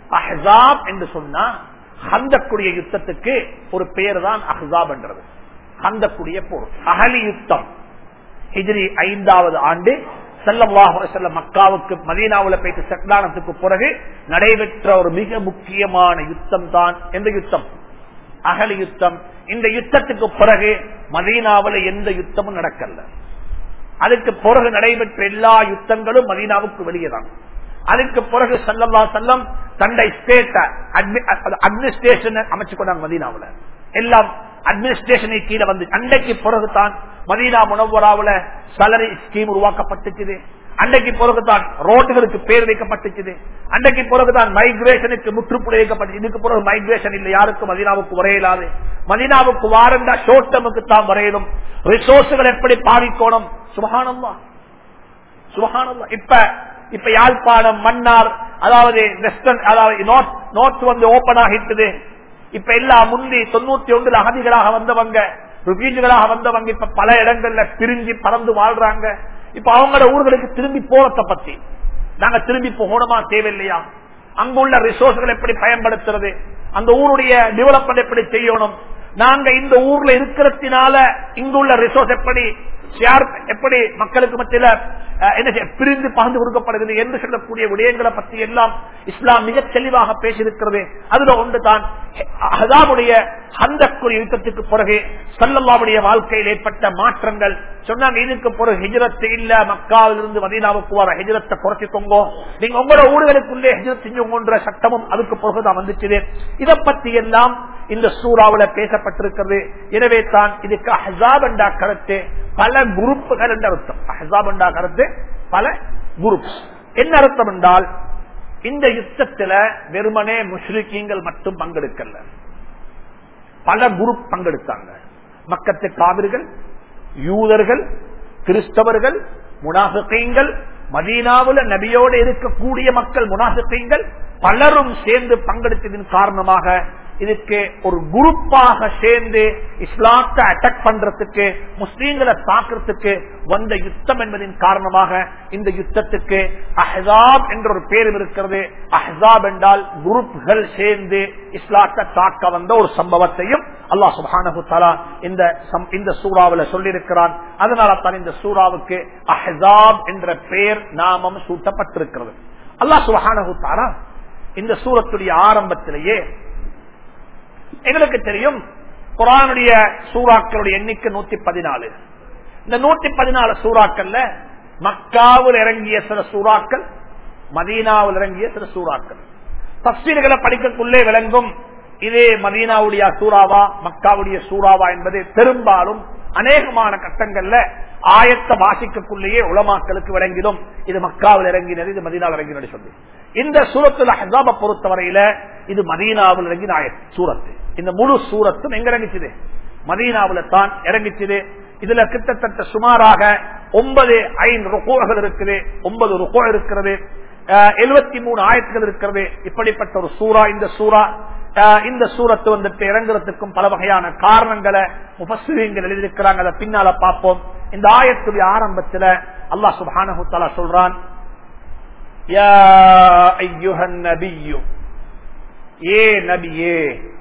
அஹாப் என்று சொன்னா ஹந்தக்குடைய யுத்தத்துக்கு ஒரு பேர் தான் அஹாப் என்றது ஹந்தக்குடைய போர் அகலி யுத்தம் ஹிஜ்ரி ஐந்தாவது ஆண்டு செல்லவாக செல்ல மக்காவுக்கு மதீனாவுல போயிட்டு சக்தானத்துக்கு பிறகு நடைபெற்ற ஒரு மிக முக்கியமான யுத்தம் தான் எந்த யுத்தம் அகலி யுத்தம் இந்த யுத்தத்துக்கு பிறகு மதீனாவில் எந்த யுத்தமும் நடக்கல அதுக்கு பிறகு நடைபெற்ற எல்லா யுத்தங்களும் மதீனாவுக்கு வெளியே தான் அதுக்கு பிறகு சல்லல்லா செல்லம் தண்டை ஸ்டேட் அட்மினிஸ்ட்ரேஷன் அமைச்சு கொண்டாங்க மதீனாவுல எல்லாம் அட்மினிஸ்ட்ரேஷனை கீழே வந்து அன்றைக்கு பிறகுதான் மதீனா முனவராவுல சலரி ஸ்கீம் உருவாக்கப்பட்டுச்சு அன்றைக்கு பிறகுதான் ரோட்டுகளுக்கு பேர் வைக்கப்பட்டுச்சு அன்றைக்கு பிறகுதான் மைக்ரேஷனுக்கு முற்றுப்புள்ளி வைக்கப்பட்டு இதுக்கு பிறகு மைக்ரேஷன் இல்லை யாருக்கும் மதீனாவுக்கு வரையலாது மதீனாவுக்கு வாரண்டா ஷோர்ட் டேமுக்கு தான் வரையணும் ரிசோர்ஸுகள் எப்படி பாவிக்கணும் சுபகானம்மா சுபகானம்மா இப்ப இப்ப யாழ்ப்பாணம் மன்னார் அதாவது வெஸ்டர்ன் அதாவது நோர்த் நோர்த் வந்து ஓபன் ஆகிட்டது இப்ப எல்லா முந்தி தொண்ணூத்தி ஒன்றுல அகதிகளாக வந்தவங்க ருபீஜுகளாக வந்தவங்க இப்ப பல இடங்கள்ல பிரிஞ்சு பறந்து வாழ்றாங்க இப்ப அவங்களோட ஊர்களுக்கு திரும்பி போறத பத்தி நாங்க திரும்பி போகணுமா தேவையில்லையா அங்குள்ள ரிசோர்ஸ்கள் எப்படி பயன்படுத்துறது அந்த ஊருடைய டெவலப்மெண்ட் எப்படி செய்யணும் நாங்க இந்த ஊர்ல இருக்கிறதுனால இங்குள்ள ரிசோர்ஸ் எப்படி ஷேர் எப்படி மக்களுக்கு மத்தியில என்ன பிரிந்து பகிர்ந்து கொடுக்கப்படுகிறது என்று சொல்லக்கூடிய விடயங்களை பற்றி எல்லாம் இஸ்லாம் மிக தெளிவாக பேசியிருக்கிறது அதுல ஒன்று தான் அதாவுடைய ஹந்தக்குரிய யுத்தத்துக்கு பிறகு சல்லல்லாவுடைய வாழ்க்கையில் ஏற்பட்ட மாற்றங்கள் சொன்னாங்க இதுக்கு பிறகு ஹிஜரத்து இல்ல மக்காவிலிருந்து மதீனாவுக்கு வர ஹிஜரத்தை குறைச்சிக்கோங்க நீங்க உங்களோட ஊர்களுக்குள்ளே ஹிஜரத் செஞ்சுங்கன்ற சட்டமும் அதுக்கு பிறகுதான் வந்துச்சு இதை பத்தி எல்லாம் இந்த சூறாவுல பேசப்பட்டிருக்கிறது எனவே தான் இதுக்கு அஹாப் என்றா கருத்து பல குரூப்புகள் என்ற அர்த்தம் அஹாப் என்றா கருத்து பல குரூப் என்ன அர்த்தம் என்றால் இந்த யுத்தத்துல வெறுமனே முஸ்லிக்கீங்கள் மட்டும் பங்கெடுக்கல பல குரூப் பங்கெடுத்தாங்க மக்கத்து காவிர்கள் யூதர்கள் கிறிஸ்தவர்கள் முனாசுக்கீங்கள் மதீனாவுல நபியோடு இருக்கக்கூடிய மக்கள் முனாசுக்கீங்கள் பலரும் சேர்ந்து பங்கெடுத்ததின் காரணமாக இதுக்கு ஒரு குரூப்பாக சேர்ந்து இஸ்லாத்தை அட்டாக் பண்றதுக்கு முஸ்லீம்களை தாக்குறதுக்கு வந்த யுத்தம் என்பதின் காரணமாக இந்த யுத்தத்துக்கு அஹாப் என்ற ஒரு பேரும் இருக்கிறது அஹாப் என்றால் குரூப்கள் சேர்ந்து இஸ்லாத்தை தாக்க வந்த ஒரு சம்பவத்தையும் அல்லாஹ் சுபானு தலா இந்த இந்த சூறாவில சொல்லியிருக்கிறான் அதனால தான் இந்த சூறாவுக்கு அஹாப் என்ற பெயர் நாமம் சூட்டப்பட்டிருக்கிறது அல்லாஹ் சுபானு தாலா இந்த சூரத்துடைய ஆரம்பத்திலேயே எங்களுக்கு தெரியும் குரானுடைய சூறாக்களுடைய எண்ணிக்கை நூத்தி பதினாலு இந்த நூத்தி பதினாலு சூறாக்கள்ல மக்காவில் இறங்கிய சில சூறாக்கள் மதீனாவில் இறங்கிய சில சூறாக்கள் தப்சீர்களை படிக்கக்குள்ளே விளங்கும் இதே மதீனாவுடைய சூறாவா மக்காவுடைய சூறாவா என்பது பெரும்பாலும் அநேகமான கட்டங்கள்ல ஆயத்த வாசிக்கக்குள்ளேயே உலமாக்களுக்கு விளங்கிடும் இது மக்காவில் இறங்கினது இது மதீனாவில் இறங்கினது சொல்லி இந்த சூரத்துல ஹசாப பொறுத்தவரையில இது மதீனாவில் இறங்கின ஆய சூரத்து இந்த முழு சூரத்தும் எங்க இறங்கிச்சுது மதீனாவில் தான் இறங்கிச்சுது இதுல கிட்டத்தட்ட சுமாராக ஒன்பது ஐந்து ருக்கோகள் இருக்குது ஒன்பது ருக்கோ இருக்கிறது எழுபத்தி மூணு ஆயத்துகள் இருக்கிறது இப்படிப்பட்ட ஒரு சூறா இந்த சூறா இந்த சூரத்து வந்துட்டு இறங்குறதுக்கும் பல வகையான காரணங்களை முபஸ்வீங்கள் எழுதியிருக்கிறாங்க அதை பின்னால பார்ப்போம் இந்த ஆயத்துடைய ஆரம்பத்துல அல்லாஹ் சுபானு தலா சொல்றான் ஏ நபியே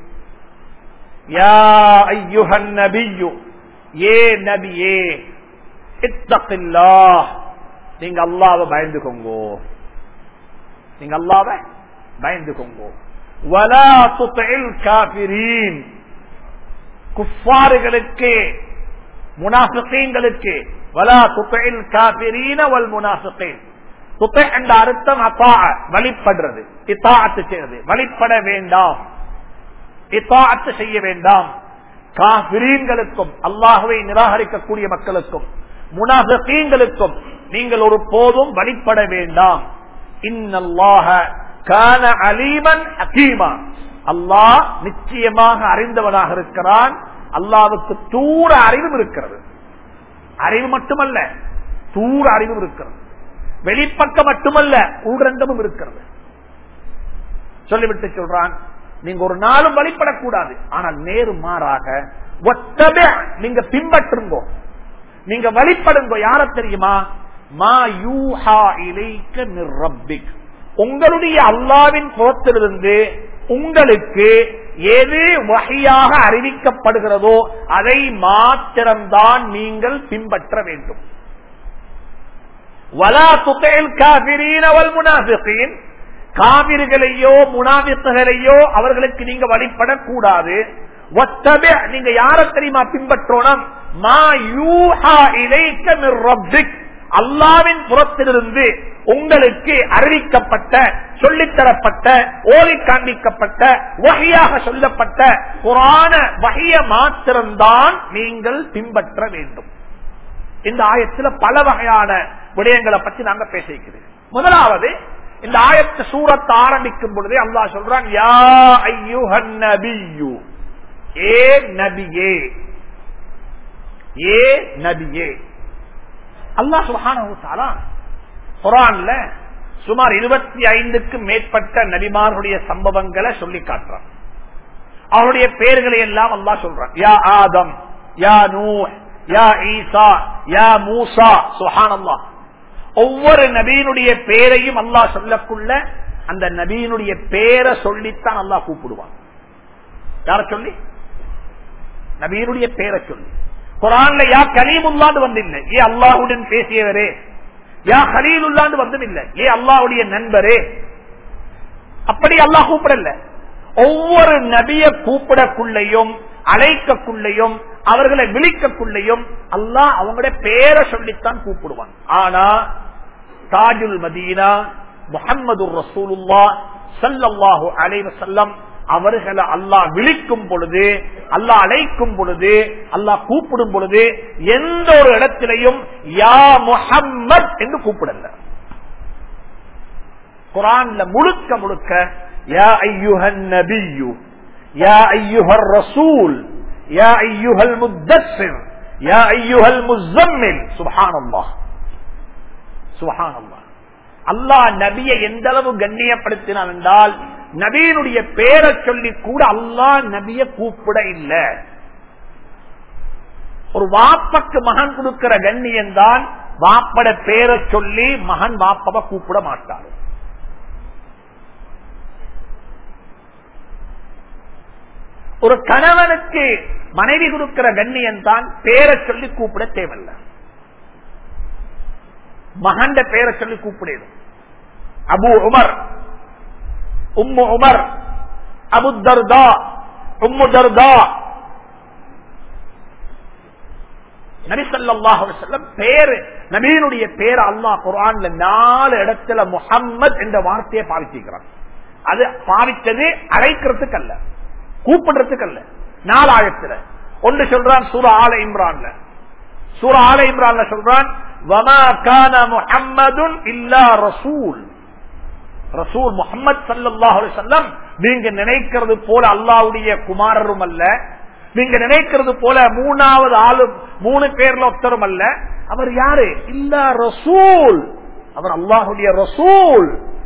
யா ஐயுஹன் நபியு ஏ நபியே இத்தகில்லா நீங்க அல்லாவை பயந்துக்கோங்கோ நீங்க அல்லாவை பயந்துக்கோங்கோ வலா துத்தில் காபிரீன் குஃபாறுகளுக்கு முனாஃபிகீன்களுக்கு வலா துத்தில் காபிரீன வல் முனாஃபிகீன் துத்தை என்ற அர்த்தம் அப்பா வழிபடுறது இத்தாத்து செய்வது வழிபட வேண்டாம் இத்தாத்து செய்ய வேண்டாம் காபிரீன்களுக்கும் அல்லாஹுவை நிராகரிக்கக்கூடிய மக்களுக்கும் முனாஃபிகீன்களுக்கும் நீங்கள் ஒரு போதும் வழிபட வேண்டாம் இன்னல்லாஹ கான அலீமன் அகீமா அல்லாஹ் நிச்சயமாக அறிந்தவனாக இருக்கிறான் அல்லாவுக்கு தூர அறிவும் இருக்கிறது அறிவு மட்டுமல்ல தூர அறிவும் இருக்கிறது வெளிப்பக்கம் மட்டுமல்ல உள்ரங்கமும் இருக்கிறது சொல்லிவிட்டு சொல்றான் நீங்க ஒரு நாளும் வழிபடக்கூடாது ஆனால் நேரு மாறாக ஒத்தவே நீங்க பின்பற்றுங்கோ நீங்க வழிபடுங்கோ யார தெரியுமா மா யூஹா இலைக்க நிரப்பிக் உங்களுடைய அல்லாவின் புறத்திலிருந்து உங்களுக்கு எது வகையாக அறிவிக்கப்படுகிறதோ அதை மாத்திரம்தான் நீங்கள் பின்பற்ற வேண்டும் வலா துகைல் காபிரீனவல் முனாபிகீன் காவிர்களையோ முனாபித்துகளையோ அவர்களுக்கு நீங்க வழிபடக்கூடாது ஒத்தபே நீங்க யார தெரியுமா பின்பற்றோம் மா யூஹா இலைக்க நிரப்பிக் அல்லாவின் புறத்திலிருந்து உங்களுக்கு அறிவிக்கப்பட்ட சொல்லித்தரப்பட்ட ஓலை காண்பிக்கப்பட்ட வகையாக சொல்லப்பட்ட புராண வகைய மாத்திரம்தான் நீங்கள் பின்பற்ற வேண்டும் இந்த ஆயத்தில் பல வகையான விடயங்களை பற்றி நாங்க பேசிக்கிறோம் முதலாவது இந்த ஆயத்து சூரத்தை ஆரம்பிக்கும் பொழுதே அல்லா சொல்றான் யா ஐயுஹன் நபியு ஏ நபியே ஏ நபியே அல்லாஹ் சுபஹான குரான்ல சுமார் இருபத்தி ஐந்துக்கு மேற்பட்ட நபிமார்களுடைய சம்பவங்களை சொல்லி காட்டுறான் அவருடைய பெயர்களை எல்லாம் அல்லா சொல்றான் யா ஆதம் யா நூ யா ஈசா யா மூசா சுஹான் அல்லா ஒவ்வொரு நபீனுடைய பேரையும் அல்லாஹ் சொல்லக்குள்ள அந்த நபீனுடைய பேரை சொல்லித்தான் அல்லாஹ் கூப்பிடுவான் யார சொல்லி நபீனுடைய பேரை சொல்லி குரான்ல யா கலீமுல்லாண்டு வந்தில்லை ஏ அல்லாஹுடன் பேசியவரே யா ஹலீலுல்லாண்டு வந்தும் இல்லை ஏ அல்லாஹுடைய நண்பரே அப்படி அல்லாஹ் கூப்பிடல ஒவ்வொரு நபிய கூப்பிடக்குள்ளையும் அழைக்கக்குள்ளையும் அவர்களை விழிக்கக்குள்ளையும் அல்லாஹ் அவங்களுடைய பேரை சொல்லித்தான் கூப்பிடுவான் ஆனா தாஜுல் மதீனா முகமது ரசூலுல்லா சல்லாஹூ அலைவசல்லம் அவர்களை அல்லாஹ் விழிக்கும் பொழுது அல்லாஹ் அழைக்கும் பொழுது அல்லாஹ் கூப்பிடும் பொழுது எந்த ஒரு இடத்திலையும் யா முஹம்மத் என்று கூப்பிடல குரான்ல முழுக்க முழுக்க யா ஐயுஹன் நபியு யா ஐயுஹர் ரசூல் யா ஐயுஹல் முத்தஸ்ஸிர் யா ஐயுஹல் முஸம்மில் சுப்ஹானல்லாஹ் சுப்ஹானல்லாஹ் அல்லாஹ் நபியை எந்த அளவு கண்ணியப்படுத்தினான் என்றால் நபியினுடைய பேரை சொல்லி கூட அல்லாஹ் நபிய கூப்பிட இல்ல ஒரு வாப்பக்கு மகன் கொடுக்கிற கண்ணியம் தான் வாப்பட பேரை சொல்லி மகன் வாப்பவ கூப்பிட மாட்டார் ஒரு கணவனுக்கு மனைவி கொடுக்கிற கண்ணியம் தான் பேரை சொல்லி கூப்பிட தேவையில்லை மகண்ட பேரை சொல்லி கூப்பிடணும் Abu Umar Umm Umar Abu Darda Umm Darda நபிசல்லாஹு செல்லம் பேரு நபீனுடைய பேர் அல்லாஹ் குரான்ல நாலு இடத்துல முஹம்மத் என்ற வார்த்தையை பாவிச்சிருக்கிறான் அது பாவித்தது அழைக்கிறதுக்கு அல்ல கூப்பிடுறதுக்கு அல்ல நாலாயிரத்துல ஒன்று சொல்றான் சூர ஆல இம்ரான்ல சூர ஆல இம்ரான்ல சொல்றான் வமா கான முஹம்மதுன் இல்லா ரசூல் ரசூல் முகமது சல்லாஹ் செல்லம் நீங்க நினைக்கிறது போல அல்லாவுடைய குமாரரும் அல்ல நீங்க நினைக்கிறது போல மூணாவது ஆளு மூணு பேர்ல ஒருத்தரும் அல்ல அவர் யாரு இல்ல ரசூல் அவர் அல்லாஹுடைய ரசூல்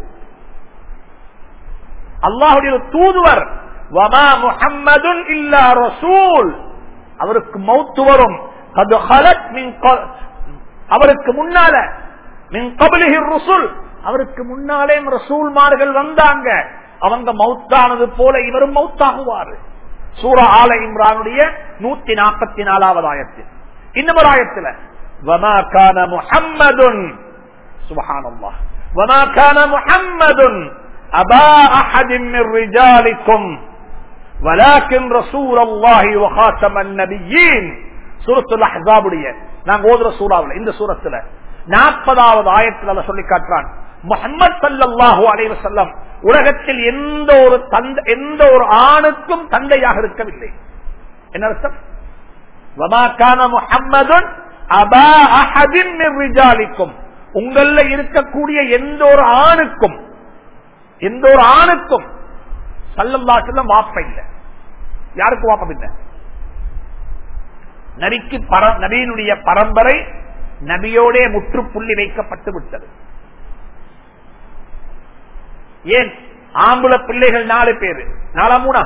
அல்லாஹுடைய தூதுவர் வமா முஹம்மதுன் இல்லா ரசூல் அவருக்கு மௌத்து வரும் அது ஹலத் மின் க- அவருக்கு முன்னால மின் கபலிஹி ருசுல் அவருக்கு முன்னாலே ரசூல்மார்கள் வந்தாங்க அவங்க மௌத்தானது போல இவரும் மௌத்தாகுவாரு சூரா ஆல இம்ரானுடைய நூத்தி நாற்பத்தி நாலாவது ஆயத்தில் இன்னொரு ஆயத்துல வமா கான முஹம்மதுன் சுபஹானல்லாஹ் வமா கான முஹம்மதுன் அபா அஹதின் மின் ரிஜாலிக்கும் ولكن رسول الله وخاتم النبيين சூரத்துல் அஹ்ஸாபுடைய நாங்க ஓதுற சூறாவுல இந்த சூரத்துல நாற்பதாவது ஆயத்தில் அல்ல சொல்லி காட்டுறான் முகமது சல்லல்லாஹு அலைஹி வஸல்லம் உலகத்தில் எந்த ஒரு தந்தை எந்த ஒரு ஆணுக்கும் தந்தையாக இருக்கவில்லை என்ன அர்த்தம் வமா கான முஹம்மதுன் அபா அஹதின் மின் ரிஜாலிக்கும் உங்கள இருக்கக்கூடிய எந்த ஒரு ஆணுக்கும் எந்த ஒரு ஆணுக்கும் சல்லல்லா செல்லம் வாப்ப இல்ல யாருக்கு வாப்பம் இல்ல நபிக்கு பர- நபியினுடைய பரம்பரை நபியோடே முற்றுப்புள்ளி வைக்கப்பட்டு விட்டது ஏன் ஆம்புல பிள்ளைகள் நாலு பேரு நாலா மூணா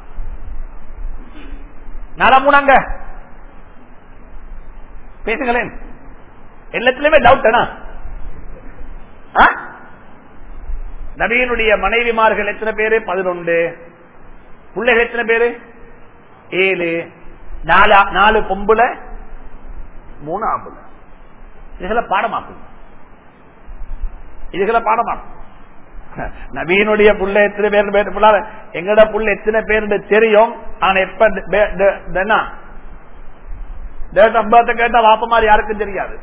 நாலா மூணாங்க பேசுங்களேன் எல்லாத்திலுமே டவுட் நபியினுடைய மனைவிமார்கள் எத்தனை பேரு பதினொன்று பிள்ளைகள் எத்தனை பேரு ஏழு நாலு நாலு பொம்புல மூணு ஆம்புல இதுகளை பாடமாக்கும் இதுகளை பாடமாக்கும் நவீனுடைய புள்ள எத்தனை பேர் பேர் புள்ளாத எங்கட புள்ள எத்தனை பேர் தெரியும் ஆனா எப்ப டேட் ஆஃப் பர்த் கேட்டா வாப்பமார் யாருக்கும் தெரியாது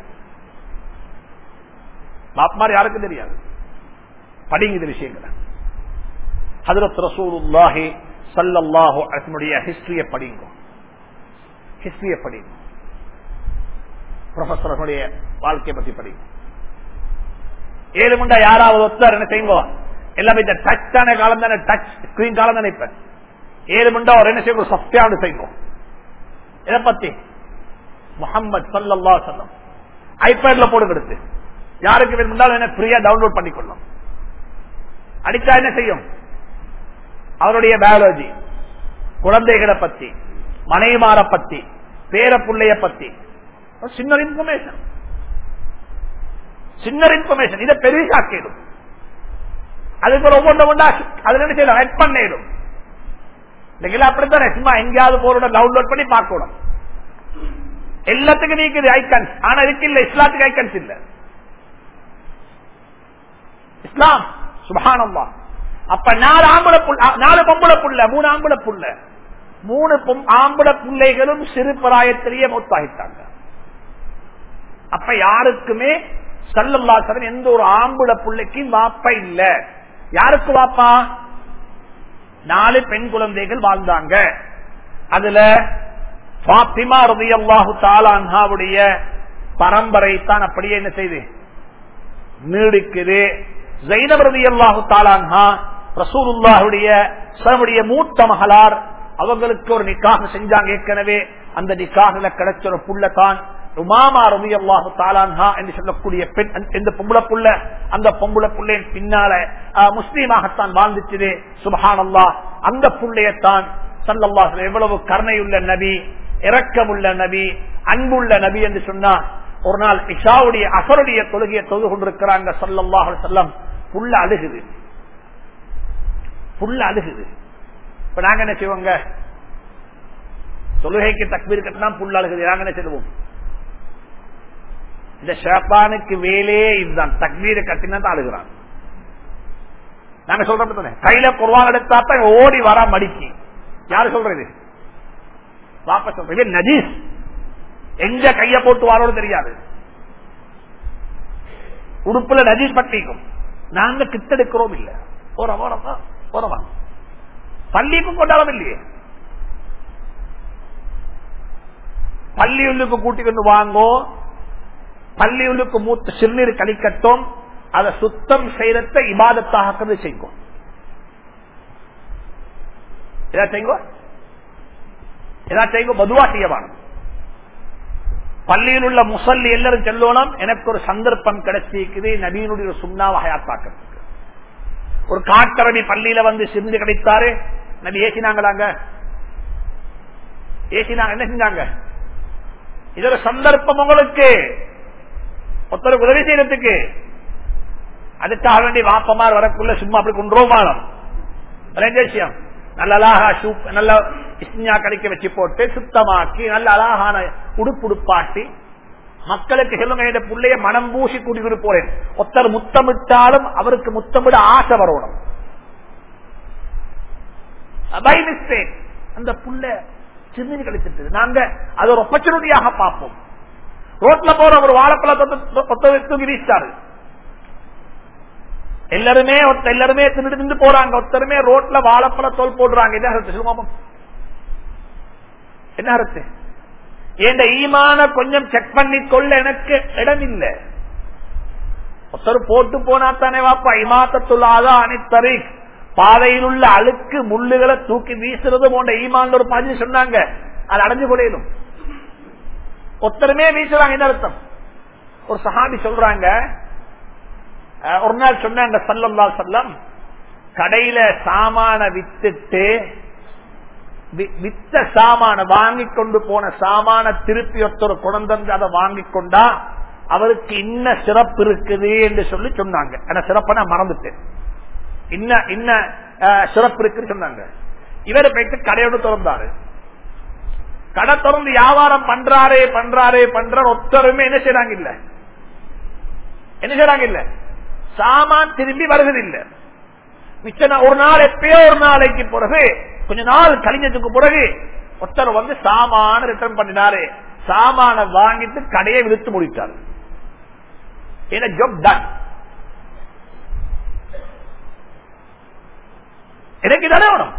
வாப்பமார் யாருக்கும் தெரியாது படிங்க இது விஷயங்களை ஹதரத் ரசூலுல்லாஹி ஸல்லல்லாஹு அலைஹி வஸல்லம் ஹிஸ்டரிய படிங்க ஹிஸ்டரிய படிங்க ப்ரொஃபஸர்களுடைய வாழ்க்கையை பத்தி படிங்க ஏழு முண்டா யாராவது ஒருத்தர் என்ன செய்யுங்க எல்லாமே இந்த டச் தானே காலம் தானே டச் ஸ்கிரீன் காலம் தானே இப்ப ஏழு முண்டா ஒரு என்ன செய்யும் சப்டியாவது செய்யுங்க இதை பத்தி முகமது சல்லல்லா சொல்லம் ஐபேட்ல போடுங்க எடுத்து யாருக்கு வேணும்னாலும் என்ன ஃப்ரீயா டவுன்லோட் பண்ணிக்கொள்ளும் அடிச்சா என்ன செய்யும் அவருடைய பயாலஜி குழந்தைகளை பத்தி மனைவிமார பத்தி பேர புள்ளைய பத்தி ஒரு சின்ன இன்ஃபர்மேஷன் சின்ன இன்ஃபர்மேஷன் இதை பெரிசாக்கிடும் அதுக்கு ஒரு ஒவ்வொன்று ஒன்றா அதுல என்ன செய்யலாம் ஹெட் பண்ணிடும் இன்னைக்கு அப்படித்தானே சும்மா எங்கேயாவது போறோட டவுன்லோட் பண்ணி பார்க்கணும் எல்லாத்துக்கும் நீக்குது ஐக்கன்ஸ் ஆனா இதுக்கு இல்ல இஸ்லாத்துக்கு ஐக்கன்ஸ் இல்ல இஸ்லாம் சுபஹானல்லா அப்ப நாலு ஆம்பளை புள்ள நாலு பொம்பளை புள்ள மூணு ஆம்பளை புள்ள மூணு பொம்- ஆம்பளை பிள்ளைகளும் சிறு பிராயத்திலேயே மொத்தாகிட்டாங்க அப்ப யாருக்குமே சல்லல்லாசன் எந்த ஒரு ஆம்பளை பிள்ளைக்கும் வாப்பா இல்ல யாருக்கு வாப்பா நாலு பெண் குழந்தைகள் வாழ்ந்தாங்க அதுல பாத்திமா ரதியல்லாஹு தாலான்ஹாவுடைய பரம்பரை தான் அப்படியே என்ன செய்து நீடிக்குது ஜைனப் ரதியல்லாஹு தாலான்ஹா ரசூலுல்லாஹுடைய சனுடைய மூத்த மகளார் அவங்களுக்கு ஒரு நிக்காக செஞ்சாங்க ஏற்கனவே அந்த நிக்காகல கிடைச்ச ஒரு புள்ளதான் உமாமா ரவி அல்லாஹு தாலான்ஹா என்று சொல்லக்கூடிய பெண் அந்த- இந்த பொம்பளை புள்ள அந்த பொம்பளை புள்ளையின் பின்னால ஆஹ், முஸ்லீமாகத்தான் வாழ்ந்துச்சு சுபஹான் அல்லாஹ் அந்த புள்ளையத்தான் சல்லல்லாஹு எவ்வளவு கருணையுள்ள நபி இரக்கமுள்ள நபி அன்புள்ள நபி என்று சொன்னா ஒரு நாள் இஷாவுடைய அசருடைய தொழுகையை தொழுது கொண்டிருக்கிறாங்க சல்லல்லாஹு அலைஹி வஸல்லம் புள்ள அழுகுது புள்ள அழுகுது இப்ப நாங்க என்ன செய்வோங்க தொழுகைக்கு தக்பீர் கட்டினா புள்ள அழுகுது நாங்க என்ன செய்வோம் இந்த ஷேப்பானுக்கு வேலையே இதுதான் தக்பீர் கட்டினா தான் அழுகிறான் நாங்க சொல்றோம் தானே கையில குர்வான் எடுத்தா தான் ஓடி வரா மடிக்கு யாரு சொல்றது வாப்ப சொல்றது நஜீஸ் எங்க கைய போட்டு வாரோடு தெரியாது உடுப்புல நஜீஸ் பட்டிக்கும் நாங்க கிட்டெடுக்கிறோம் இல்ல போறோம் போறோம் போறவா பள்ளிக்கும் கொண்டாடம் இல்லையே பள்ளியுள்ளுக்கு கூட்டிக்கொண்டு வாங்கோ பள்ளியுள்ளுக்கு மூத்த சிறுநீர் கழிக்கட்டும் அதை சுத்தம் செய்யறத இபாதத்தாக செய்யும் எதா செய்யுங்க எதா செய்யுங்க பொதுவா செய்ய வேணும் பள்ளியில் உள்ள முசல்லி எல்லாரும் செல்லணும் எனக்கு ஒரு சந்தர்ப்பம் கிடைச்சிருக்குது நபீனுடைய சுண்ணாவை ஹயாத்தாக்கிறதுக்கு ஒரு காட்டரவி பள்ளியில வந்து சிந்து கிடைத்தாரு நபி ஏசினாங்களாங்க ஏசினாங்க என்ன செஞ்சாங்க இது ஒரு சந்தர்ப்பம் உங்களுக்கு ஒருத்தருக்கு உதவி செய்யறதுக்கு அதுக்காக வேண்டி வாப்பமார் வரக்குள்ள சும்மா அப்படி குன்றோமானம் விஷயம் நல்ல அழகா சூப் நல்ல இஸ்ஞா கடிக்க வச்சு போட்டு சுத்தமாக்கி நல்ல அழகான உடுப்புடுப்பாட்டி மக்களுக்கு சொல்லுங்க என் பிள்ளைய மனம் பூசி கூட்டிட்டு போறேன் ஒருத்தர் முத்தமிட்டாலும் அவருக்கு முத்தமிட ஆசை வரணும் பை மிஸ்டேக் அந்த புள்ள சிறுநீர் கழிச்சிட்டு நாங்க அது ஒரு ஆப்பர்ச்சுனிட்டியாக பார்ப்போம் ரோட்ல போற ஒரு வாழைப்பழத்தை தூக்கி வீசிட்டாரு எல்லாருமே எல்லாருமே தின்னு நின்று போறாங்க ஒருத்தருமே ரோட்ல வாழைப்பழ தோல் போடுறாங்க என்ன அர்த்தம் சொல்லுவோம் என்ன அர்த்தம் என் ஈமான கொஞ்சம் செக் பண்ணி கொள்ள எனக்கு இடம் இல்லை ஒருத்தர் போட்டு போனா தானே வாப்பா இமாத்தத்துள்ளாத அனைத்தரை பாதையில் உள்ள அழுக்கு முள்ளுகளை தூக்கி வீசுறது போன்ற ஈமான் ஒரு பாதி சொன்னாங்க அது அடைஞ்சு கொள்ளையிலும் ஒருத்தருமே வீசுறாங்க என்ன அர்த்தம் ஒரு சஹாபி சொல்றாங்க ஒரு நாள் சொன்னாங்க சல்லல்லா சொல்லம் கடையில சாமான வித்துட்டு வித்த சாமான வாங்கி கொண்டு போன சாமான திருப்பி ஒருத்தர் குழந்தை அதை வாங்கி கொண்டா அவருக்கு இன்ன சிறப்பு இருக்குது என்று சொல்லி சொன்னாங்க ஆனா சிறப்பை நான் மறந்துட்டேன் இன்ன இன்ன சிறப்பு இருக்குன்னு சொன்னாங்க இவர் போயிட்டு கடையோடு திறந்தாரு கடை திறந்து வியாபாரம் பண்றாரே பண்றாரே பண்ற ஒத்தருமே என்ன செய்யறாங்க இல்ல என்ன செய்யறாங்க இல்ல சாமான் திரும்பி வருவதில்லை மிச்ச ஒரு நாள் எப்பயோ ஒரு நாளைக்கு பிறகு கொஞ்ச நாள் கழிஞ்சதுக்கு பிறகு ஒருத்தர் வந்து சாமான ரிட்டர்ன் பண்ணினாரு சாமான வாங்கிட்டு கடையை விழுத்து முடித்தார் என்ன ஜோப் டன் எனக்கு தானே வேணும்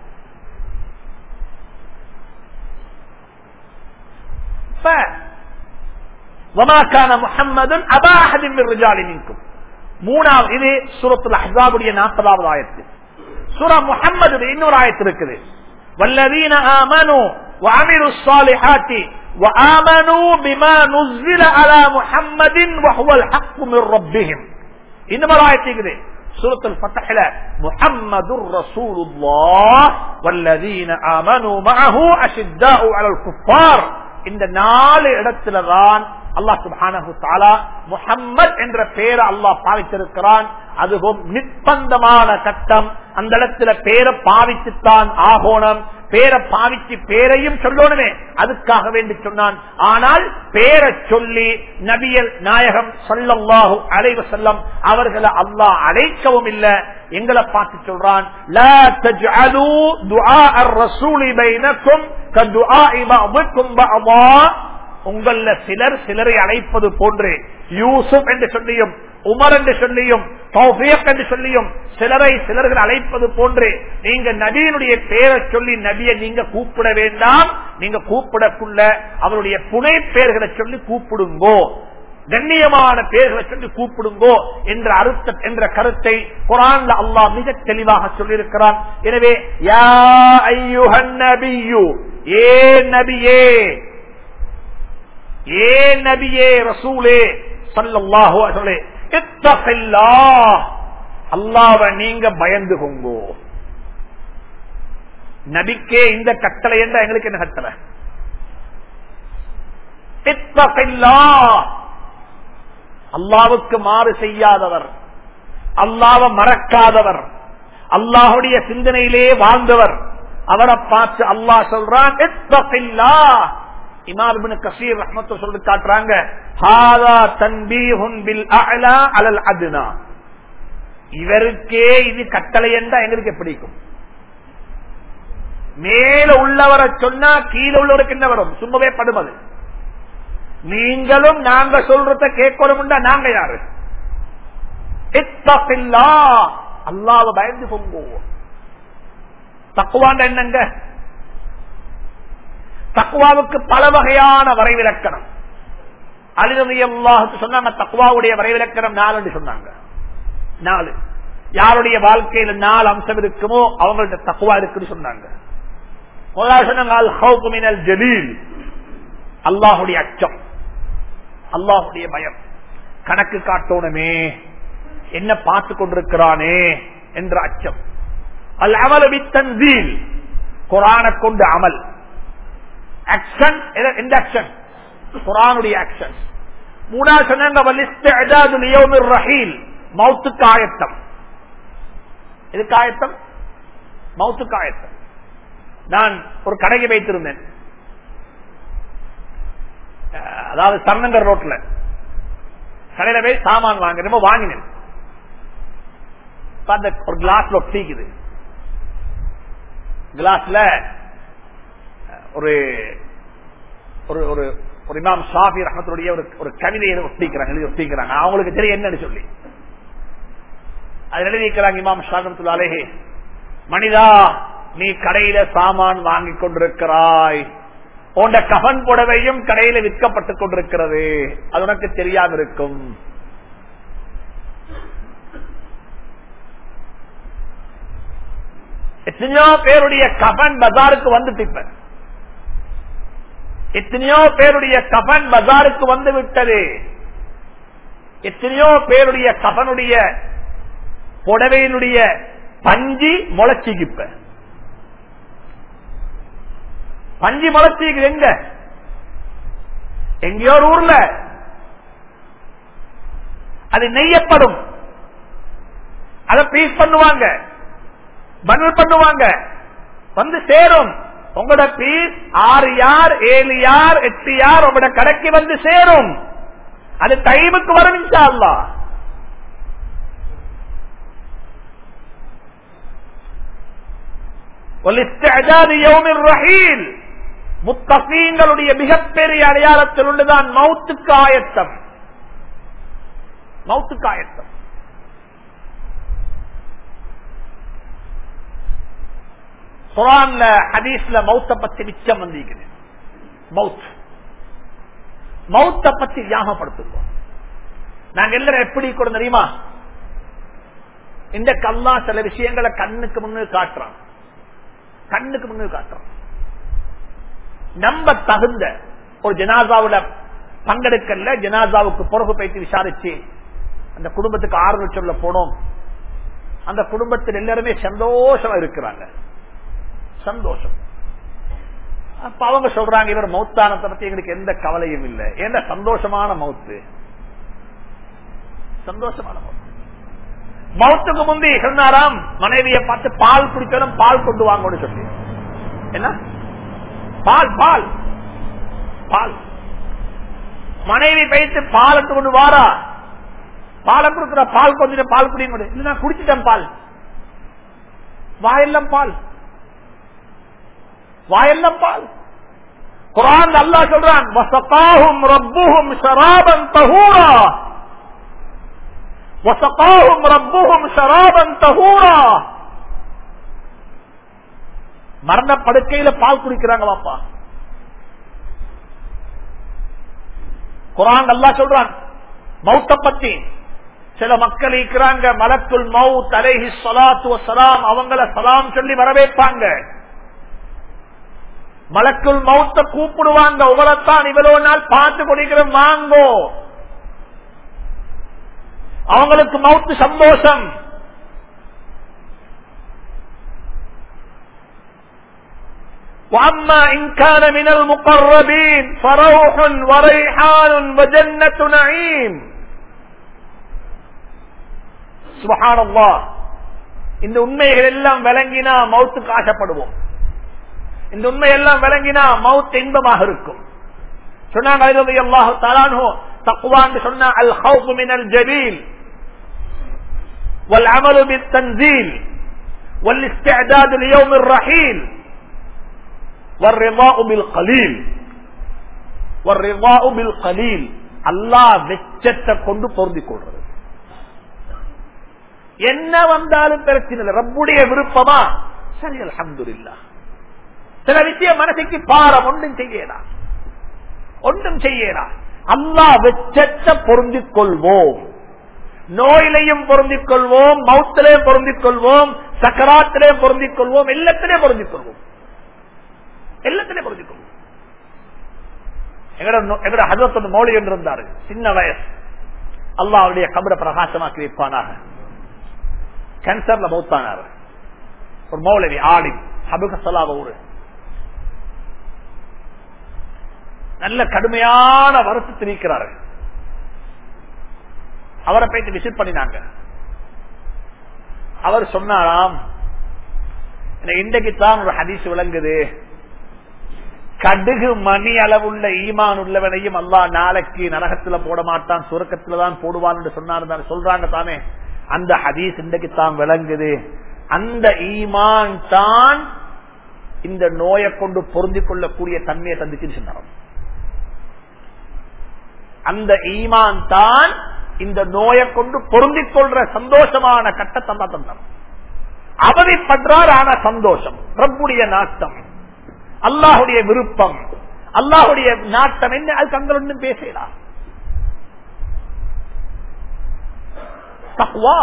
முகம்மது அபாஹதின் மிர்ஜாலினிக்கும் மூணாவது இது சூரத்துல அஹாபுடைய நாற்பதாவது ஆயத்து சூரா முகம்மது இன்னொரு ஆயத்து இருக்குது வல்லதீன ஆமனு وعملوا الصالحات وآمنوا بما نزل على محمد وهو الحق من ربهم இன்னும் ஒரு ஆயத்து இருக்குது سورة الفتح محمد رسول الله والذين آمنوا معه أشداء على الكفار இந்த நாலு இடத்துல தான் அல்லாஹ் சுபானு தாலா முஹம்மத் என்ற பெயரை அல்லாஹ் பாவித்திருக்கிறான் அதுவும் நிர்பந்தமான சட்டம் அந்த இடத்துல பேரை பாவித்துத்தான் ஆகோணம் பேரை பாவிச்சு பேரையும் சொல்லணுமே அதுக்காக வேண்டி சொன்னான் ஆனால் பேரை சொல்லி நபியல் நாயகம் சொல்லல்லாஹு அலைவ செல்லம் அவர்களை அல்லாஹ் அழைக்கவும் இல்லை எங்களை பார்த்து சொல்றான் உங்கள சிலர் சிலரை அழைப்பது போன்று யூசுப் என்று சொல்லியும் உமர் என்று சொல்லியும் தௌஃபியக் என்று சொல்லியும் சிலரை சிலர்கள் அழைப்பது போன்று நீங்க நபியினுடைய பெயரை சொல்லி நபியை நீங்க கூப்பிட வேண்டாம் நீங்க கூப்பிடக்குள்ள அவருடைய புனை பெயர்களை சொல்லி கூப்பிடுங்கோ கண்ணியமான பெயர்களை சொல்லி கூப்பிடுங்கோ என்ற அர்த்த என்ற கருத்தை குரான்ல அல்லாஹ் மிக தெளிவாக சொல்லியிருக்கிறான் எனவே யா ஐயுஹன் நபியு ஏ நபியே ஏ நபியே ரசூலே சல்லாஹு சொல்லே அல்லாவ நீங்க பயந்து கொங்கோ நபிக்கே இந்த கட்டளை என்ற எங்களுக்கு என்ன கட்டளை அல்லாவுக்கு மாறு செய்யாதவர் அல்லாவ மறக்காதவர் அல்லாஹுடைய சிந்தனையிலே வாழ்ந்தவர் அவரை பார்த்து அல்லாஹ் சொல்றான் இமாம் கசீர் ரஹ்மத்து சொல்லி காட்டுறாங்க இவருக்கே இது கட்டளை என்றா எங்களுக்கு பிடிக்கும் மேல உள்ளவரை சொன்னா கீழே உள்ளவருக்கு என்ன வரும் சும்மவே படுமது நீங்களும் நாங்க சொல்றத கேட்கணும்டா நாங்க யாரு இத்தகில்லா அல்லாஹ்வை பயந்து பொங்குவோம் தக்குவாண்ட என்னங்க தக்குவாவுக்கு பல வகையான வரைவிலக்கணம் அலிரதி அல்லாஹுக்கு சொன்னாங்க தக்குவாவுடைய வரைவிலக்கணம் நாலு என்று சொன்னாங்க நாலு யாருடைய வாழ்க்கையில நாலு அம்சம் இருக்குமோ அவங்கள்ட்ட தக்குவா இருக்குன்னு சொன்னாங்க முதலாவது சொன்னாங்க அல் ஹவுஃபு மினல் ஜலீல் அல்லாஹுடைய அச்சம் அல்லாஹுடைய பயம் கணக்கு காட்டணுமே என்ன பார்த்து கொண்டிருக்கிறானே என்ற அச்சம் அல் அமல தன்சீல் குரானை கொண்டு அமல் ஆக்ஷன் எந்த ஆக்ஷன் குரானுடைய ஆக்ஷன் மூணாவது சொன்னாங்க ரஹீல் மவுத்துக்கு ஆயத்தம் எதுக்கு ஆயத்தம் மவுத்துக்கு ஆயத்தம் நான் ஒரு கடைக்கு வைத்திருந்தேன் அஹ், அதாவது சரணங்கர் ரோட்ல கடையில போய் சாமான் வாங்க ரொம்ப வாங்கினேன் இப்ப அந்த ஒரு கிளாஸ்ல ஒட்டிக்குது கிளாஸ்ல அஹ், ஒரு ஒரு ஒரு ஒரு இமாம் ஷாஃபி ரஹமத்துடைய ஒரு ஒரு கவிதையை ஒட்டிக்கிறாங்க எழுதி ஒட்டிக்கிறாங்க அவங்களுக்கு தெரியும் என்னன்னு சொல்லி அது எழுதிக்கிறாங்க இமாம் ஷாஃபி மனிதா நீ கடையில சாமான் வாங்கிக் கொண்டிருக்கிறாய் உண்ட கபன் புடவையும் கடையில விற்கப்பட்டுக் கொண்டிருக்கிறது அது உனக்கு தெரியாம இருக்கும் எத்தனையோ பேருடைய கபன் பஜாருக்கு வந்துட்டு இப்ப எத்தனையோ பேருடைய கபன் பஜாருக்கு வந்து விட்டது எத்தனையோ பேருடைய கபனுடைய புடவையினுடைய பஞ்சி முளைச்சிக்கு இப்ப பஞ்சி முளைச்சிக்கு எங்க எங்கேயோ ஒரு ஊர்ல அது நெய்யப்படும் அதை பீஸ் பண்ணுவாங்க பண்டில் பண்ணுவாங்க வந்து சேரும் உங்களோட பீஸ் ஆறு யார் ஏழு யார் எட்டு யார் உங்களோட கடைக்கு வந்து சேரும் அது டைமுக்கு வரும் இன்ஷா அல்லாஹ் والاستعداد يوم الرحيل முத்தகீங்களுடைய மிகப்பெரிய அடையாளத்தில் ஒன்றுதான் மவுத்துக்கு ஆயத்தம் மவுத்துக்கு ஆயத்தம் குரான்ல ஹதீஸ்ல மௌத்த பத்தி மிச்சம் வந்திருக்குது மவுத் மௌத்த பத்தி ஞாபகப்படுத்துவோம் நாங்க எல்லாரும் எப்படி கூட தெரியுமா இந்த கல்லா சில விஷயங்களை கண்ணுக்கு முன்னு காட்டுறான் கண்ணுக்கு முன்னு காட்டுறான் நம்ப தகுந்த ஒரு ஜனாசாவுல பங்கெடுக்கல ஜனாசாவுக்கு பிறகு போயிட்டு விசாரிச்சு அந்த குடும்பத்துக்கு ஆறுதல் சொல்ல போனோம் அந்த குடும்பத்தில் எல்லாருமே சந்தோஷமா இருக்கிறாங்க சந்தோஷம் அப்ப அவங்க சொல்றாங்க இவர் மௌத்தானத்தை பத்தி எங்களுக்கு எந்த கவலையும் இல்லை ஏன்னா சந்தோஷமான மௌத்து சந்தோஷமான மௌத்து மௌத்துக்கு முந்தி சொன்னாராம் மனைவியை பார்த்து பால் குடிக்கணும் பால் கொண்டு வாங்கன்னு சொல்லி என்ன பால் பால் பால் மனைவி பைத்து பால் எடுத்து கொண்டு வாரா பாலை கொடுக்குற பால் கொஞ்சம் பால் குடிங்க இல்ல நான் குடிச்சிட்டேன் பால் வாயெல்லாம் பால் வாயெல்லாம் பால் குரான் அல்லாஹ் சொல்றான் வசகாஹும் ரப்புஹும் ஷராபன் தஹூரா வசகாஹும் ரப்புஹும் ஷராபன் தஹூரா மரண படுக்கையில பால் குடிக்கிறாங்க வாப்பா குரான் அல்லாஹ் சொல்றான் மௌத்த பத்தி சில மக்கள் இருக்கிறாங்க மலக்குல் மவுத் அலைஹி ஸலாத்து வஸலாம் அவங்கள சலாம் சொல்லி வரவேற்பாங்க மலக்குள் மௌத்த கூப்பிடுவாங்க உங்களைத்தான் இவ்வளவு நாள் பார்த்து கொடுக்கிறோம் வாங்கோ அவங்களுக்கு மவுத்து சந்தோஷம் وأما إن كان من المقربين فروح وريحان وجنة نعيم سبحان الله இந்த உண்மைகள் எல்லாம் விளங்கினா மௌத்துக்கு ஆசைப்படுவோம் இந்த உண்மை எல்லாம் விளங்கினா மவுத் இன்பமாக இருக்கும் சொன்னாங்க அல்லாஹு தலானோ தக்குவான்னு சொன்ன அல் ஹவுப் மினல் ஜபீல் والعمل بالتنزيل والاستعداد ليوم الرحيل والرضاء بالقليل கலீல் அல்லாஹ் வெச்சத்தை கொண்டு பொருந்திக் கொள்றது என்ன வந்தாலும் பிரச்சனை இல்லை ரப்புடைய விருப்பமா சரி அல்ஹம்துலில்லாஹ் சில விஷயம் மனசுக்கு பாரம் ஒன்றும் செய்யலா ஒன்றும் செய்யலா அல்லாஹ் வெச்சத்தை பொருந்திக் கொள்வோம் நோயிலையும் பொருந்திக் கொள்வோம் மௌத்திலையும் பொருந்திக் கொள்வோம் சக்கராத்திலையும் பொருந்திக் கொள்வோம் எல்லாத்திலே பொருந்திக் கொள்வோம் எல்லாத்திலே பொருந்திக் கொள்வோம் எங்கட ஹசரத் வந்து மௌலி என்று இருந்தாரு சின்ன வயசு அல்லாவுடைய கபட பிரகாசமாக்கி வைப்பானாக கேன்சர்ல மௌத்தானார் ஒரு மௌலவி ஆடி ஹபுகசலா ஊரு நல்ல கடுமையான வருத்தத்தில் இருக்கிறாரு அவரை போயிட்டு விசிட் பண்ணினாங்க அவர் சொன்னாராம் இன்றைக்கு தான் ஒரு ஹதீஸ் விளங்குது கடுகு மணி அளவுள்ள ஈமான் உள்ளவனையும் அல்லா நாளைக்கு நரகத்துல போட மாட்டான் சுரக்கத்துல தான் போடுவான் என்று சொன்னார் சொல்றாங்க தானே அந்த ஹதீஸ் இன்றைக்கு தான் விளங்குது அந்த ஈமான் தான் இந்த நோயை கொண்டு பொருந்திக் கொள்ளக்கூடிய தன்மையை தந்துச்சுன்னு சொன்னார் அந்த ஈமான் தான் இந்த நோயை கொண்டு பொருந்திக் கொள்ற சந்தோஷமான கட்டத்தை தான் தந்தார் அவதிப்படுறார் ஆன சந்தோஷம் ரப்புடைய நாட்டம் அல்லாஹுடைய விருப்பம் அல்லாஹுடைய நாட்டம் என்ன அது தங்கள் ஒன்றும் பேசலாம் தக்குவா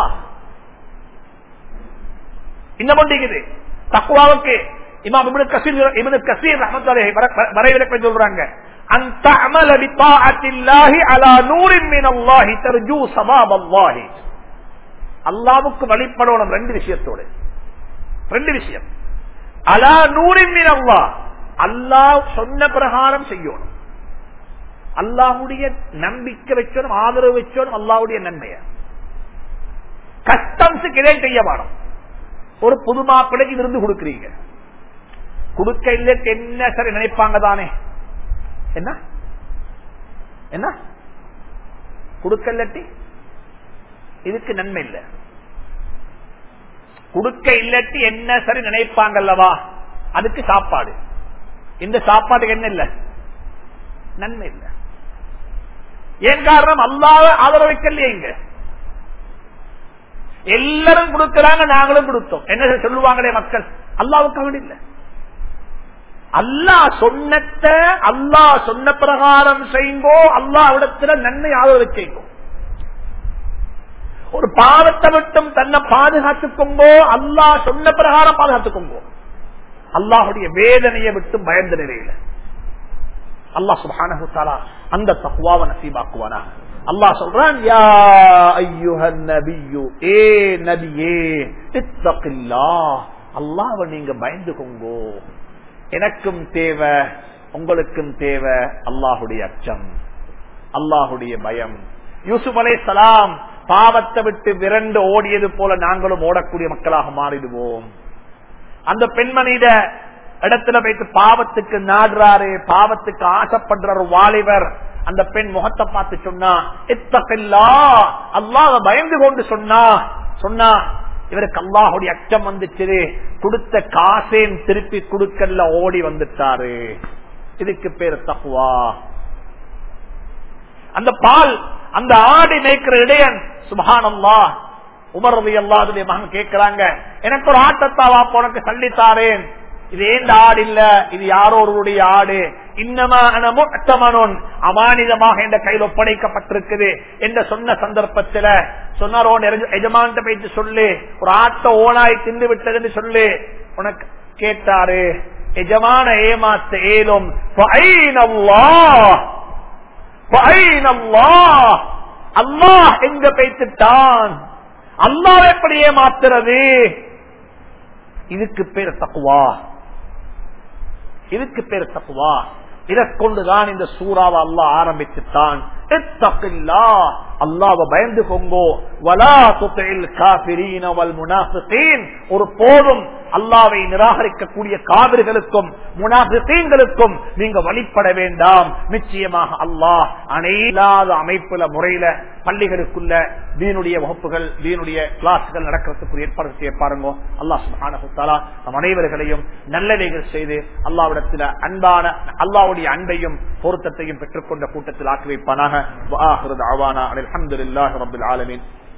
இன்னும் ஒன்றுக்குது தக்குவாவுக்கு இமாம் இபனு கசீர் இபனு கசீர் ரஹமத்துல்லாஹி வரைவிலக்க சொல்றாங்க أن تعمل بطاعة الله على نور من الله ترجو ثواب الله அல்லாவுக்கு வழிபடணும் ரெண்டு விஷயத்தோடு ரெண்டு விஷயம் அலா நூறின் மீன் அல்லா அல்லாஹ் சொன்ன பிரகாரம் செய்யணும் அல்லாஹுடைய நம்பிக்கை வச்சோம் ஆதரவு வச்சோம் அல்லாவுடைய நன்மைய கஸ்டம்ஸுக்கு இதை செய்ய வேணும் ஒரு புது மாப்பிளைக்கு விருந்து கொடுக்குறீங்க கொடுக்க இல்லை என்ன சரி நினைப்பாங்க தானே என்ன என்ன கொடுக்க இல்லாட்டி இதுக்கு நன்மை இல்லை கொடுக்க இல்லாட்டி என்ன சரி நினைப்பாங்கல்லவா அதுக்கு சாப்பாடு இந்த சாப்பாட்டுக்கு என்ன இல்ல நன்மை இல்ல ஏன் காரணம் அல்லாத ஆதரவைக்கலையே இங்க எல்லாரும் கொடுக்கிறாங்க நாங்களும் கொடுத்தோம் என்ன சொல்லுவாங்களே மக்கள் அல்லாவுக்கு இல்ல அல்லாஹ் சொன்னத்த அல்லாஹ் சொன்ன பிரகாரம் செய்யுங்கோ அல்லாஹ் இடத்துல நன்மை ஆதரவு செய்யுங்கோ ஒரு பாவத்தை மட்டும் தன்னை பாதுகாத்துக்கொங்கோ அல்லாஹ் சொன்ன பிரகாரம் பாதுகாத்துக்கொங்கோ அல்லாஹுடைய வேதனையை விட்டு பயந்த நிலையில அல்லாஹ் சுபானு தாலா அந்த தக்குவாவை நசீபாக்குவானா அல்லாஹ் சொல்றான் யா ஐயுஹன் நபியு ஏ நபியே இத்தகில்லா அல்லாஹ்வை நீங்க பயந்துக்கோங்கோ எனக்கும் தேவை உங்களுக்கும் தேவை அல்லாஹுடைய அச்சம் அல்லாஹுடைய பயம் யூசுப் அலை சலாம் பாவத்தை விட்டு விரண்டு ஓடியது போல நாங்களும் ஓடக்கூடிய மக்களாக மாறிடுவோம் அந்த பெண்மணியிட இடத்துல வைத்து பாவத்துக்கு நாடுறாரு பாவத்துக்கு ஆசைப்படுறாரு வாலிபர் அந்த பெண் முகத்தை பார்த்து சொன்னா இத்தகல்லா அல்லாஹ் பயந்து கொண்டு சொன்னா சொன்னா இவருக்கு அல்லாஹுடைய அச்சம் வந்துச்சு கொடுத்த காசேன் திருப்பி கொடுக்கல ஓடி வந்துட்டாரு இதுக்கு பேர் தக்குவா அந்த பால் அந்த ஆடி மேய்க்கிற இடையன் சுபஹானல்லா உமர் ரவி அல்லாதுடைய மகன் கேட்கிறாங்க எனக்கு ஒரு ஆட்டத்தாவா உனக்கு சல்லித்தாரேன் இது ஏந்த ஆடு இல்ல இது யாரோ ஒருவருடைய ஆடு இன்னமானோன் அமானிதமாக என்ற கையில் ஒப்படைக்கப்பட்டிருக்குது என்று சொன்ன சந்தர்ப்பத்தில் சொன்னாரோ எஜமான்ட்ட போயிட்டு சொல்லு ஒரு ஆட்டை ஓனாய் தின்று விட்டதுன்னு சொல்லு உனக்கு கேட்டாரு எஜமான ஏமாத்த ஏலும் அல்லாஹ் எங்க பேத்துட்டான் அல்லாஹ் எப்படி ஏமாத்துறது இதுக்கு பேர் தக்குவா இதுக்கு பேர் தக்குவா இதை கொண்டுதான் இந்த சூறாவை அல்லாஹ் ஆரம்பிச்சுட்டான் அல்லாவ பயந்து கொங்கோ வலா துத்தில் காபிரீன வல் முனாஃபிகீன் ஒரு போதும் அல்லாவை நிராகரிக்கக்கூடிய காவிர்களுக்கும் முனாஃபிகீன்களுக்கும் நீங்க வழிபட வேண்டாம் நிச்சயமாக அல்லாஹ் அனைலாத அமைப்புல முறையில பள்ளிகளுக்குள்ள தீனுடைய வகுப்புகள் தீனுடைய கிளாஸ்கள் நடக்கிறதுக்கு ஏற்பாடு செய்ய பாருங்க அல்லாஹ் சுப்ஹானஹு தஆலா நம் அனைவர்களையும் நல்லவைகள் செய்து அல்லாவிடத்தில் அன்பான அல்லாவுடைய அன்பையும் பொருத்தத்தையும் பெற்றுக்கொண்ட கூட்டத்தில் ஆக்கி வைப்பானாக வஆஹிரு தஅவானா அல்ஹம்துலில்லாஹி ரப்பில் ஆலமீன்